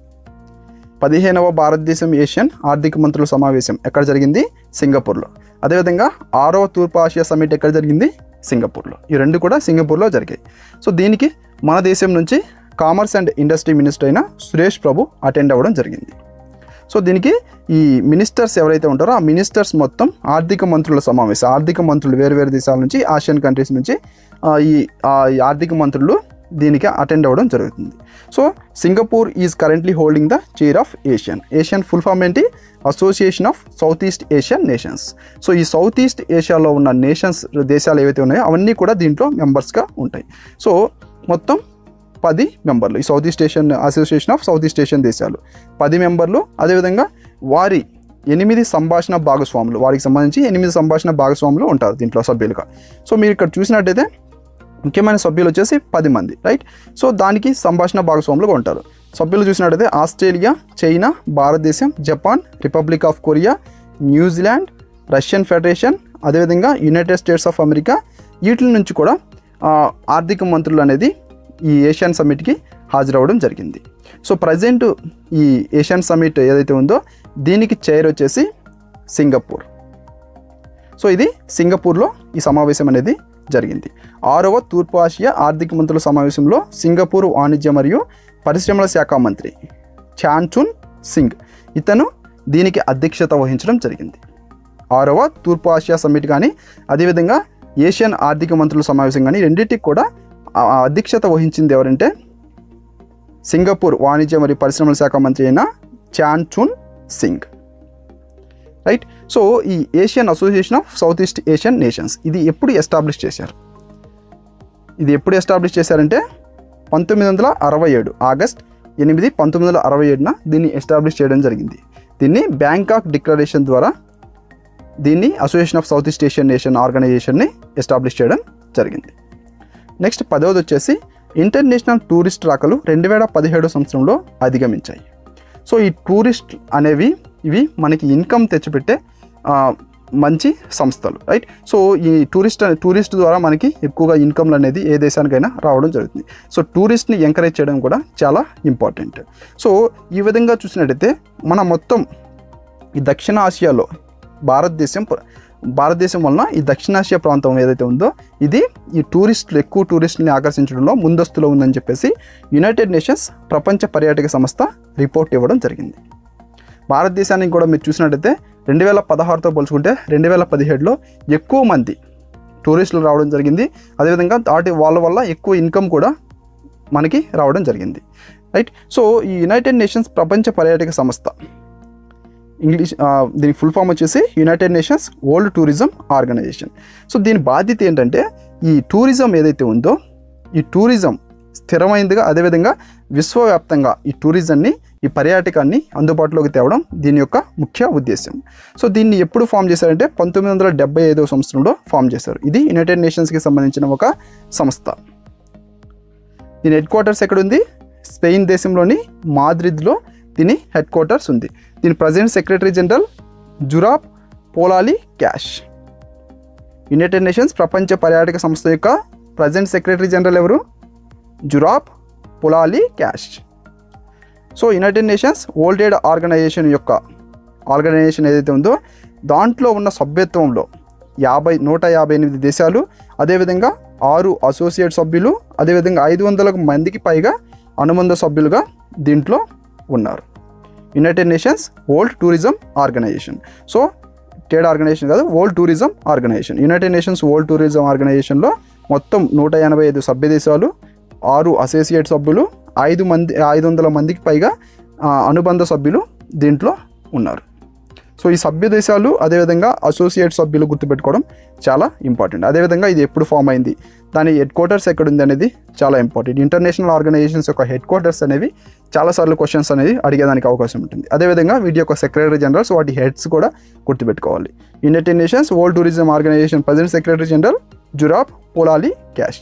పదిహేనవ భారతదేశం ఏషియన్ ఆర్థిక మంత్రుల సమావేశం ఎక్కడ జరిగింది సింగపూర్లో అదేవిధంగా ఆరవ తూర్పు ఆసియా సమ్మిట్ ఎక్కడ జరిగింది సింగపూర్లో ఈ రెండు కూడా సింగపూర్లో జరిగాయి సో దీనికి మన దేశం నుంచి కామర్స్ అండ్ ఇండస్ట్రీ మినిస్టర్ అయిన సురేష్ ప్రభు అటెండ్ అవ్వడం జరిగింది సో దీనికి ఈ మినిస్టర్స్ ఎవరైతే ఉంటారో ఆ మినిస్టర్స్ మొత్తం ఆర్థిక మంత్రుల సమావేశం ఆర్థిక మంత్రులు వేరు వేరు దేశాల నుంచి ఆసియన్ కంట్రీస్ నుంచి ఆ, ఈ ఆ, ఈ ఆర్థిక మంత్రులు దీనికి అటెండ్ అవ్వడం జరుగుతుంది so Singapore is currently holding the chair of ASEAN ASEAN full form ఏంటి association of south east Asian nations so ఈ సౌత్ ఈస్ట్ ఏషియాలో ఉన్న నేషన్స్ దేశాలు ఏవైతే ఉన్నాయో అవన్నీ కూడా దీంట్లో మెంబర్స్గా ఉంటాయి సో మొత్తం పది మెంబర్లు ఈ south east Asian association of south east Asian దేశాలు పది మెంబర్లు అదేవిధంగా వారి ఎనిమిది సంభాషణ భాగస్వాములు వారికి సంబంధించి ఎనిమిది సంభాషణ భాగస్వాములు ఉంటారు దీంట్లో సభ్యులుగా సో మీరు ఇక్కడ చూసినట్టయితే ముఖ్యమైన సభ్యులు వచ్చేసి పది మంది రైట్ సో దానికి సంభాషణ భాగస్వాములుగా ఉంటారు సభ్యులు చూసినట్టయితే ఆస్ట్రేలియా చైనా భారతదేశం Japan republic of Korea New Zealand Russian federation అదేవిధంగా యునైటెడ్ స్టేట్స్ ఆఫ్ అమెరికా వీటి నుంచి కూడా ఆ, ఆర్థిక మంత్రులు అనేది ఈ ఏషియన్ సమ్మిట్కి హాజరవ్వడం జరిగింది సో ప్రజెంట్ ఈ ఏషియన్ సమ్మిట్ ఏదైతే ఉందో దీనికి చైర్ వచ్చేసి సింగపూర్ సో ఇది సింగపూర్లో ఈ సమావేశం అనేది జరిగింది ఆరవ తూర్పు ఆసియా ఆర్థిక మంత్రుల సమావేశంలో సింగపూర్ వాణిజ్య మరియు పరిశ్రమల శాఖ మంత్రి చాన్చున్ సింగ్ ఇతను దీనికి అధ్యక్షత వహించడం జరిగింది ఆరవ తూర్పు ఆసియా సమ్మిట్ కానీ అదేవిధంగా ఏషియన్ ఆర్థిక మంత్రుల సమావేశం కానీ రెండింటికి కూడా ఆ ఆ అధ్యక్షత వహించింది ఎవరంటే సింగపూర్ వాణిజ్య మరియు పరిశ్రమల శాఖ మంత్రి అయిన చాన్చున్ సింగ్ రైట్ సో ఈ Asian association of south east Asian nations ఇది ఎప్పుడు ఎస్టాబ్లిష్ చేశారు ఇది ఎప్పుడు ఎస్టాబ్లిష్ చేశారంటే పంతొమ్మిది వందల అరవై ఏడు ఆగస్ట్ ఎనిమిది పంతొమ్మిది వందల అరవై ఏడున దీన్ని ఎస్టాబ్లిష్ చేయడం జరిగింది దీన్ని బ్యాంకాక్ డిక్లరేషన్ ద్వారా దీన్ని association of south east Asian nation ఆర్గనైజేషన్ని ఎస్టాబ్లిష్ చేయడం జరిగింది నెక్స్ట్ పదవది వచ్చేసి ఇంటర్నేషనల్ టూరిస్ట్ రాకలు రెండు వేల పదిహేడు సంవత్సరంలో అధిగమించాయి సో ఈ టూరిస్ట్ అనేవి ఇవి మనకి ఇన్కమ్ తెచ్చిపెట్టే ఆ, మంచి సంస్థలు రైట్ సో ఈ టూరిస్ట్ టూరిస్ట్ ద్వారా మనకి ఎక్కువగా ఇన్కమ్లు అనేది ఏ దేశానికైనా రావడం జరుగుతుంది సో టూరిస్ట్ని ఎంకరేజ్ చేయడం కూడా చాలా ఇంపార్టెంట్ సో ఈ విధంగా చూసినట్టయితే మన మొత్తం ఈ దక్షిణ ఆసియాలో భారతదేశం భారతదేశం వలన ఈ దక్షిణాసియా ప్రాంతం ఏదైతే ఉందో ఇది ఈ టూరిస్టులు ఎక్కువ టూరిస్టులని ఆకర్షించడంలో ముందస్తులో ఉందని చెప్పేసి యునైటెడ్ నేషన్స్ ప్రపంచ పర్యాటక సంస్థ రిపోర్ట్ ఇవ్వడం జరిగింది భారతదేశానికి కూడా మీరు చూసినట్టయితే రెండు వేల పదహారుతో పోల్చుకుంటే రెండు వేల పదిహేడులో ఎక్కువ మంది టూరిస్టులు రావడం జరిగింది అదేవిధంగా వాటి వాళ్ళ వల్ల ఎక్కువ ఇన్కమ్ కూడా మనకి రావడం జరిగింది రైట్ సో ఈ యునైటెడ్ నేషన్స్ ప్రపంచ పర్యాటక సంస్థ ఇంగ్లీష్ ఆ, దీని ఫుల్ ఫామ్ వచ్చేసి United nations world tourism Organization so దీని బాధ్యత ఏంటంటే ఈ టూరిజం ఏదైతే ఉందో ఈ టూరిజం స్థిరమైందిగా అదేవిధంగా విశ్వవ్యాప్తంగా ఈ టూరిజంని ఈ పర్యాటకాన్ని అందుబాటులోకి తేవడం దీని యొక్క ముఖ్య ఉద్దేశం సో దీన్ని ఎప్పుడు ఫామ్ చేశారంటే పంతొమ్మిది వందల డెబ్బై ఐదవ సంవత్సరంలో ఫామ్ చేశారు ఇది యునైటెడ్ నేషన్స్కి సంబంధించిన ఒక సంస్థ దీని హెడ్ క్వార్టర్స్ ఎక్కడుంది స్పెయిన్ దేశంలోని మాద్రిద్లో దీని హెడ్ క్వార్టర్స్ ఉంది దీని present secretary general Zurab పోలాలి Pololikashvili United Nations ప్రపంచ పర్యాటక సంస్థ యొక్క ప్రజెంట్ సెక్రటరీ జనరల్ ఎవరు Zurab Pololikashvili so United nations World Trade Organization యొక్క ఆర్గనైజేషన్ ఏదైతే ఉందో దాంట్లో ఉన్న సభ్యత్వంలో యాభై నూట యాభై ఎనిమిది దేశాలు అదేవిధంగా ఆరు అసోసియేట్ సభ్యులు అదేవిధంగా ఐదు వందల మందికి పైగా అనుబంధ సభ్యులుగా దీంట్లో ఉన్నారు United nations world tourism Organization so trade organization కాదు World tourism Organization United nations world Tourism ఆర్గనైజేషన్లో మొత్తం నూట ఎనభై ఐదు సభ్య దేశాలు ఆరు అసోసియేట్ సభ్యులు ఐదు మంది ఐదు వందల మందికి పైగా ఆ, అనుబంధ సభ్యులు దీంట్లో ఉన్నారు సో ఈ సభ్య దేశాలు అదేవిధంగా అసోసియేట్ సభ్యులు గుర్తుపెట్టుకోవడం చాలా ఇంపార్టెంట్ అదేవిధంగా ఇది ఎప్పుడు ఫామ్ అయింది దాని హెడ్ క్వార్టర్స్ ఎక్కడ ఉంది అనేది చాలా ఇంపార్టెంట్ ఇంటర్నేషనల్ ఆర్గనైజేషన్స్ యొక్క హెడ్ క్వార్టర్స్ అనేవి చాలాసార్లు క్వశ్చన్స్ అనేది అడిగేదానికి అవకాశం ఉంటుంది అదేవిధంగా వీటి యొక్క సెక్రటరీ జనరల్స్ వాటి హెడ్స్ కూడా గుర్తుపెట్టుకోవాలి united nations world tourism organization present secretary general Zurab పోలాలి క్యాష్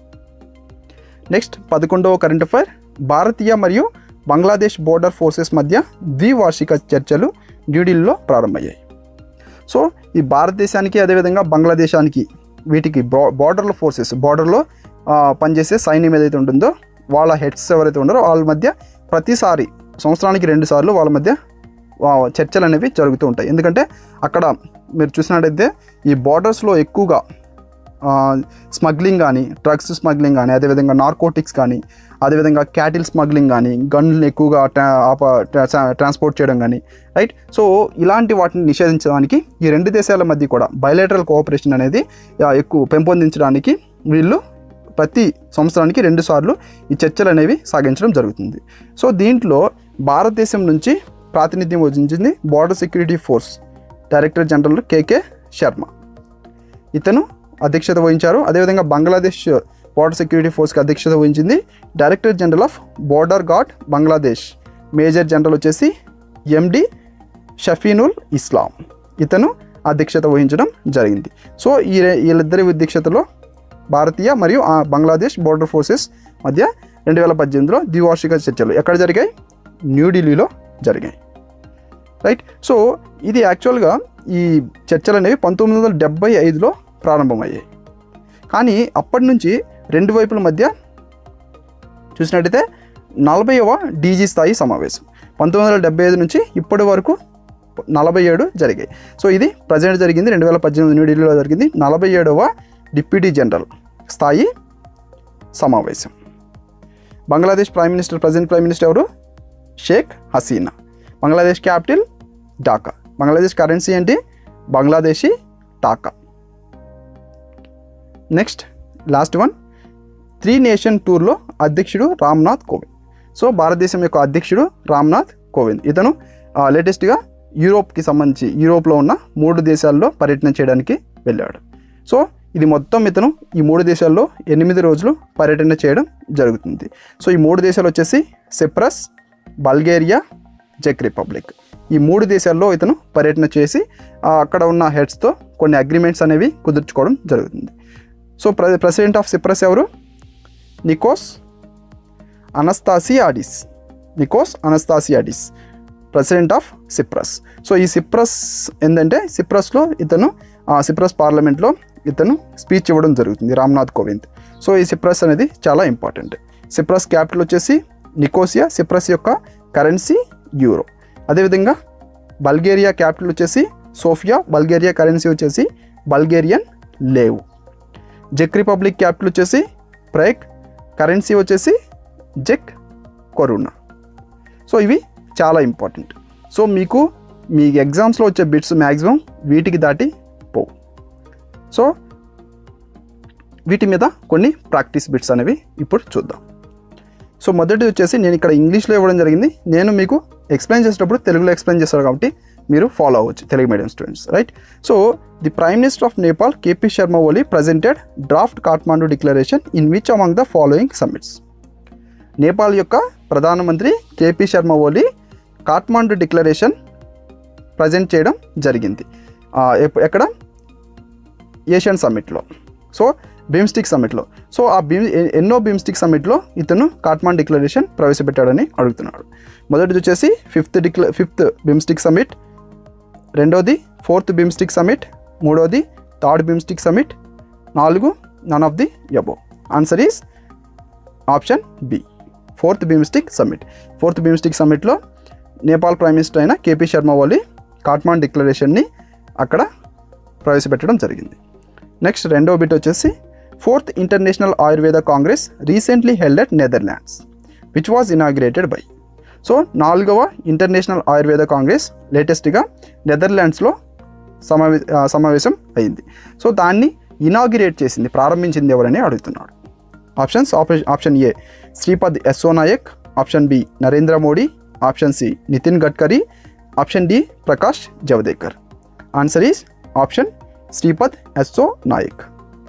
నెక్స్ట్ పదకొండవ కరెంట్ అఫైర్ భారతీయ మరియు బంగ్లాదేశ్ బోర్డర్ ఫోర్సెస్ మధ్య ద్వివార్షిక చర్చలు న్యూఢిల్లీలో ప్రారంభమయ్యాయి సో ఈ భారతదేశానికి అదేవిధంగా బంగ్లాదేశానికి వీటికి బా బార్డర్లో ఫోర్సెస్ బార్డర్లో పనిచేసే సైన్యం ఏదైతే ఉంటుందో వాళ్ళ హెడ్స్ ఎవరైతే ఉన్నారో వాళ్ళ మధ్య ప్రతిసారి సంవత్సరానికి రెండు సార్లు వాళ్ళ మధ్య ఆ, చర్చలు అనేవి జరుగుతూ ఉంటాయి ఎందుకంటే అక్కడ మీరు చూసినట్టయితే ఈ బార్డర్స్లో ఎక్కువగా స్మగ్లింగ్ కానీ డ్రగ్స్ స్మగ్లింగ్ కానీ అదేవిధంగా నార్కోటిక్స్ కానీ అదేవిధంగా క్యాటిల్ స్మగ్లింగ్ కానీ గన్లు ఎక్కువగా ట్రా ఆప ట్రా- ట్రాన్స్పోర్ట్ చేయడం కానీ రైట్ సో ఇలాంటి వాటిని నిషేధించడానికి ఈ రెండు దేశాల మధ్య కూడా బయలేటరల్ కోఆపరేషన్ అనేది ఆ, ఎక్కువ పెంపొందించడానికి వీళ్ళు ప్రతి సంవత్సరానికి రెండు సార్లు ఈ చర్చలు అనేవి సాగించడం జరుగుతుంది సో దీంట్లో భారతదేశం నుంచి ప్రాతినిధ్యం వహించింది border security force director general K K Sharma ఇతను అధ్యక్షత వహించారు అదేవిధంగా బంగ్లాదేశ్ బార్డర్ సెక్యూరిటీ ఫోర్స్కి అధ్యక్షత వహించింది director general of border guard Bangladesh major general వచ్చేసి ఎండి షఫీనుల్ ఇస్లాం ఇతను అధ్యక్షత వహించడం జరిగింది సో ఈ రె- వీళ్ళిద్దరి అధ్యక్షతలో భారతీయ మరియు ఆ బంగ్లాదేశ్ బోర్డర్ ఫోర్సెస్ మధ్య రెండు వేల పద్దెనిమిదిలో ద్వివార్షిక చర్చలు ఎక్కడ జరిగాయి న్యూఢిల్లీలో జరిగాయి రైట్ సో ఇది యాక్చువల్గా ఈ చర్చలు అనేవి పంతొమ్మిది వందల డెబ్బై ఐదులో ప్రారంభమయ్యాయి కానీ అప్పటి నుంచి రెండు వైపుల మధ్య చూసినట్టయితే నలభైవ డీజీ స్థాయి సమావేశం పంతొమ్మిది వందల డెబ్బై ఐదు నుంచి ఇప్పటి వరకు నలభై ఏడు జరిగాయి సో ఇది ప్రజెంట్ జరిగింది రెండు వేల పద్దెనిమిది న్యూఢిల్లీలో జరిగింది నలభై ఏడవ డిప్యూటీ జనరల్ స్థాయి సమావేశం Bangladesh prime minister present prime minister ఎవరు షేక్ హసీనా బంగ్లాదేశ్ క్యాపిటల్ ఢాకా బంగ్లాదేశ్ కరెన్సీ ఏంటి Bangladeshi taka next last one three nation టూర్లో అధ్యక్షుడు రామ్నాథ్ కోవింద్ సో భారతదేశం యొక్క అధ్యక్షుడు రామ్నాథ్ కోవింద్ ఇతను లేటెస్ట్గా యూరోప్కి సంబంధించి యూరోప్లో ఉన్న మూడు దేశాల్లో పర్యటన చేయడానికి వెళ్ళాడు సో ఇది మొత్తం ఇతను ఈ మూడు దేశాల్లో ఎనిమిది రోజులు పర్యటన చేయడం జరుగుతుంది సో ఈ మూడు దేశాలు వచ్చేసి సిప్రస్ బల్గేరియా చెక్ రిపబ్లిక్ ఈ మూడు దేశాల్లో ఇతను పర్యటన చేసి ఆ, అక్కడ ఉన్న హెడ్స్తో కొన్ని అగ్రిమెంట్స్ అనేవి కుదుర్చుకోవడం జరుగుతుంది సో ప్ర ప్రెసిడెంట్ ఆఫ్ సిప్రస్ ఎవరు Nicos Anastasiades Nicos Anastasiades president of Cyprus so ఈ సిప్రస్ ఏంటంటే సిప్రస్లో ఇతను ఆ, సిప్రస్ పార్లమెంట్లో ఇతను స్పీచ్ ఇవ్వడం జరుగుతుంది రామ్నాథ్ కోవింద్ సో ఈ సిప్రస్ అనేది చాలా ఇంపార్టెంట్ సిప్రస్ క్యాపిటల్ వచ్చేసి నికోసియా సిప్రస్ యొక్క కరెన్సీ యూరో అదేవిధంగా బల్గేరియా క్యాపిటల్ వచ్చేసి సోఫియా బల్గేరియా కరెన్సీ వచ్చేసి బల్గేరియన్ లేవ్ జెక్ రిపబ్లిక్ క్యాపిటల్ వచ్చేసి ప్రైక్ కరెన్సీ వచ్చేసి జెక్ కొరునా సో ఇవి చాలా ఇంపార్టెంట్ సో మీకు మీ ఎగ్జామ్స్లో వచ్చే బిట్స్ మ్యాక్సిమం వీటికి దాటి పోవు సో వీటి మీద కొన్ని ప్రాక్టీస్ బిట్స్ అనేవి ఇప్పుడు చూద్దాం సో మొదటిది వచ్చేసి నేను ఇక్కడ ఇంగ్లీష్లో ఇవ్వడం జరిగింది నేను మీకు ఎక్స్ప్లెయిన్ చేసేటప్పుడు తెలుగులో ఎక్స్ప్లెయిన్ చేస్తారు కాబట్టి మీరు ఫాలో అవ్వచ్చు Telugu medium students right so the prime minister of Nepal K P Sharma Oli presented draft Kathmandu declaration in which among the following summits Nepal యొక్క ప్రధానమంత్రి K P Sharma Oli Kathmandu declaration present చేయడం జరిగింది ఆ, ఎప్- ఎక్కడ ఏషియన్ సమ్మిట్లో సో బిమ్స్టిక్ సమ్మిట్లో సో ఆ బిమ్ ఎ- ఎన్నో బిమ్స్టిక్ సమ్మిట్లో ఇతను కాట్మాండ్ డిక్లరేషన్ ప్రవేశపెట్టాడని అడుగుతున్నాడు మొదటిది వచ్చేసి ఫిఫ్త్ డిక్ల ఫిఫ్త్ బిమ్స్టిక్ సమ్మిట్ రెండోది ఫోర్త్ బిమ్స్టిక్ సమ్మిట్ మూడోది థర్డ్ బిమ్స్టిక్ సమ్మిట్ నాలుగు none of the above answer is option B fourth BIMSTEC summit fourth BIMSTEC సమ్మిట్లో నేపాల్ ప్రైమ్ మినిస్టర్ అయిన కేపీ శర్మ ఓలీ కాట్మాండ్ డిక్లరేషన్ని అక్కడ ప్రవేశపెట్టడం జరిగింది నెక్స్ట్ రెండో బిట్ వచ్చేసి fourth international Ayurveda congress recently held at Netherlands which was inaugurated by so నాలుగవ ఇంటర్నేషనల్ ఆయుర్వేద కాంగ్రెస్ లేటెస్ట్గా నెదర్లాండ్స్లో సమావే ఆ, సమావేశం అయింది సో దాన్ని ఇనాగ్రేట్ చేసింది ప్రారంభించింది ఎవరని అడుగుతున్నాడు options option option A Shripad Yesso Naik option B Narendra Modi option C Nitin Gadkari option D Prakash Javadekar answer is option Shripad Yesso Naik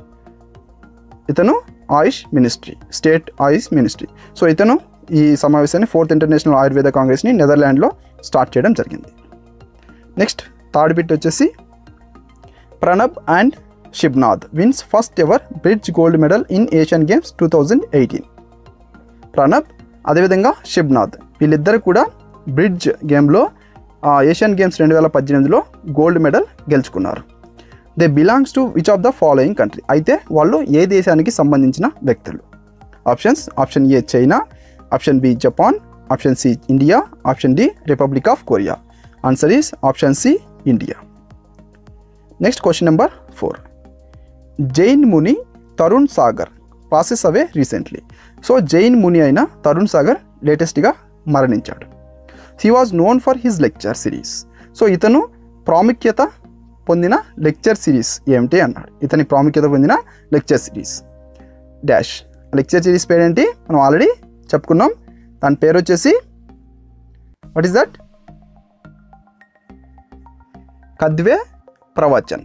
ఇతను AYUSH ministry state AYUSH ministry so ఇతను ఈ సమావేశాన్ని ఫోర్త్ ఇంటర్నేషనల్ ఆయుర్వేద కాంగ్రెస్ని నెదర్లాండ్లో స్టార్ట్ చేయడం జరిగింది నెక్స్ట్ థర్డ్ బిట్ వచ్చేసి Pranab and Shibnath wins first ever bridge gold medal in Asian games two thousand eighteen Pranab అదేవిధంగా షిబ్నాథ్ వీళ్ళిద్దరు కూడా బ్రిడ్జ్ గేమ్లో ఆ, ఏషియన్ గేమ్స్ రెండు వేల పద్దెనిమిదిలో గోల్డ్ మెడల్ గెలుచుకున్నారు they belongs to which of the following country అయితే వాళ్ళు ఏ దేశానికి సంబంధించిన వ్యక్తులు options option A China option B Japan option C India option D Republic of Korea answer is option C India next question number four Jain muni Tarun Sagar passes away recently so Jain muni అయిన తరుణ్ సాగర్ లేటెస్ట్గా మరణించాడు he was known for his lecture series so ఇతను ప్రాముఖ్యత పొందిన lecture series ఏమిటి అన్నాడు ఇతని ప్రాముఖ్యత పొందిన lecture series dash lecture series పేరేంటి మనం ఆల్రెడీ చెప్పుకున్నాం దాని పేరు వచ్చేసి what is that Kadve Pravachan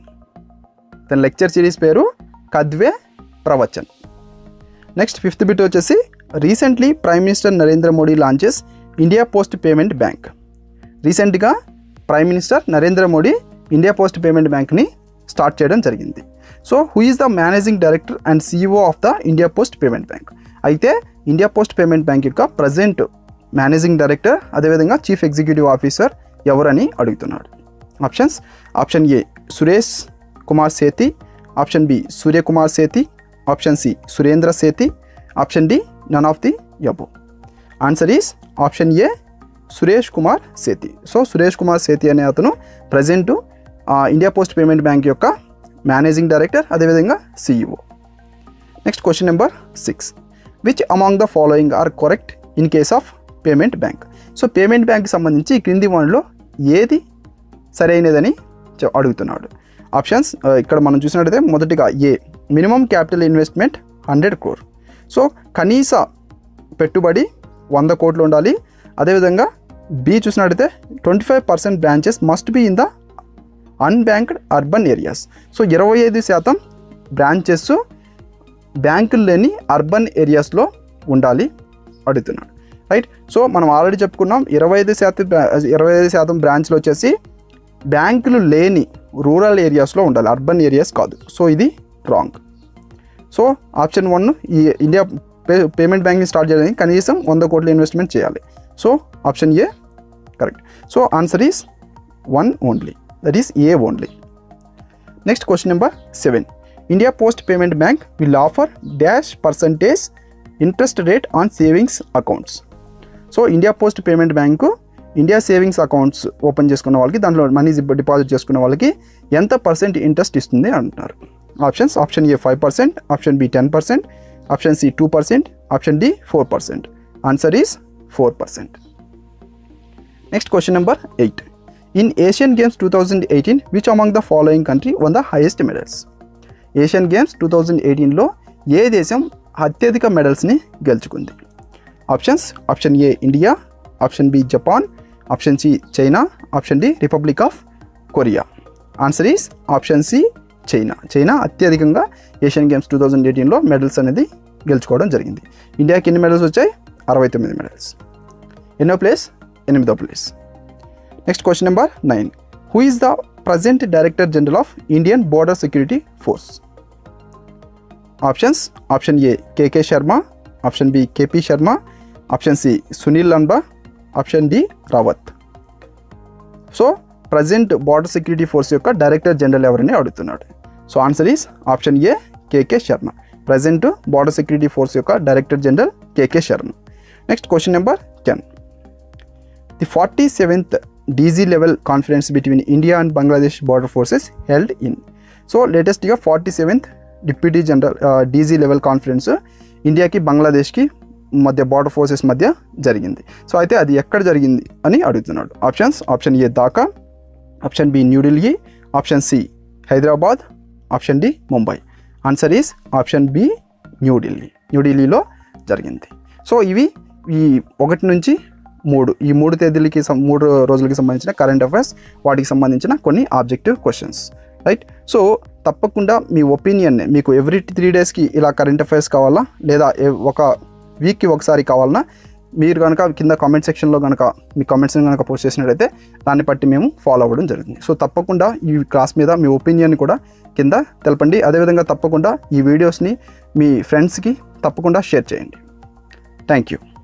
తన లెక్చర్ సిరీస్ పేరు కద్వే ప్రవచన్ నెక్స్ట్ ఫిఫ్త్ బిట్ వచ్చేసి recently prime minister Narendra Modi launches India post payment bank రీసెంట్గా prime minister Narendra Modi India post payment బ్యాంక్ని స్టార్ట్ చేయడం జరిగింది so who is the managing director and CEO of the India post payment bank అయితే India post payment bank యొక్క present managing director అదేవిధంగా chief executive officer ఎవరని అడుగుతున్నాడు options option A Suresh Kumar Sethi option B Suryakumar Sethi option C Surendra Sethi option D none of the above answer is option A Suresh Kumar Sethi so Suresh Kumar Sethi అనే అతను present India post payment bank యొక్క managing director అదేవిధంగా CEO next question number six which among the following are correct in case of payment bank so payment బ్యాంక్కి సంబంధించి ఈ క్రింది వన్లో ఏది సరైనదని చె- అడుగుతున్నాడు ఆప్షన్స్ ఆ, ఇక్కడ మనం చూసినట్టయితే మొదటిగా A minimum capital investment hundred crore so కనీస పెట్టుబడి వంద కోట్లు ఉండాలి అదేవిధంగా బి చూసినట్టయితే twenty five percent branches must be in the unbanked urban areas so ఇరవై ఐదు శాతం బ్రాంచెస్ బ్యాంకులు లేని అర్బన్ ఏరియాస్లో ఉండాలి అడుగుతున్నాడు రైట్ సో మనం ఆల్రెడీ చెప్పుకున్నాం ఇరవై ఐదు శాతం బ్రా- ఇరవై ఐదు శాతం బ్రాంచ్లు వచ్చేసి బ్యాంకులు లేని రూరల్ ఏరియాస్లో ఉండాలి అర్బన్ ఏరియాస్ కాదు సో ఇది రాంగ్ సో ఆప్షన్ వన్ ఈ India pay payment banking start చేయడానికి కనీసం వంద కోట్ల ఇన్వెస్ట్మెంట్ చేయాలి so option A correct so answer is one only that is A only next question number seven India post payment bank will offer dash percentage interest rate on savings accounts so India post payment bank India savings accounts open చేసుకున్న వాళ్ళకి దాంట్లో money deposit చేసుకున్న వాళ్ళకి ఎంత percent interest ఇస్తుంది అంటున్నారు options option A five percent option B ten percent option C two percent option D four percent answer is four percent next question number eight in Asian games two thousand eighteen which among the following country won the highest medals Asian games two thousand ఎయిటీన్లో ఏ దేశం అత్యధిక మెడల్స్ని గెలుచుకుంది options option A India option B Japan option C China option D Republic of Korea answer is option C China China అత్యధికంగా Asian games two thousand ఎయిటీన్లో medals అనేది గెలుచుకోవడం జరిగింది ఇండియాకి ఎన్ని మెడల్స్ వచ్చాయి అరవై తొమ్మిది మెడల్స్ ఎన్నో ప్లేస్ ఎనిమిదో place next question number nine who is the present director general of Indian border security force options option A K K Sharma option B K P Sharma option C Sunil Lanba option D Rawat so present border security force యొక్క director general ఎవరని అడుగుతున్నాడు so answer is option A K K Sharma present border security force యొక్క director general K K Sharma next question number ten the forty seventh DG level conference between India and Bangladesh border forces held in so లేటెస్ట్గా forty seventh deputy general DG level conference ఇండియాకి బంగ్లాదేశ్కి మధ్య border forces మధ్య జరిగింది so అయితే అది ఎక్కడ జరిగింది అని అడుగుతున్నాడు options option A Dhaka option B New Delhi option C Hyderabad option D Mumbai answer is option B New Delhi న్యూఢిల్లీలో జరిగింది సో ఇవి ఈ ఒకటి నుంచి మూడు ఈ మూడు తేదీలకి సం- మూడు రోజులకి సంబంధించిన కరెంట్ అఫైర్స్ వాటికి సంబంధించిన కొన్ని ఆబ్జెక్టివ్ క్వశ్చన్స్ రైట్ సో తప్పకుండా మీ ఒపీనియన్ని మీకు ఎవ్రీ త్రీ డేస్కి ఇలా కరెంట్ అఫైర్స్ కావాలా లేదా ఎవ్- ఒక వీక్కి ఒకసారి కావాలన్నా మీరు కనుక కింద కామెంట్ సెక్షన్లో కనుక మీ కామెంట్స్ని కనుక పోస్ట్ చేసినట్టయితే దాన్ని బట్టి మేము ఫాలో అవ్వడం జరుగుతుంది సో తప్పకుండా ఈ క్లాస్ మీద మీ ఒపీనియన్ కూడా కింద తెలపండి అదేవిధంగా తప్పకుండా ఈ వీడియోస్ని మీ ఫ్రెండ్స్కి తప్పకుండా షేర్ చేయండి థ్యాంక్ యూ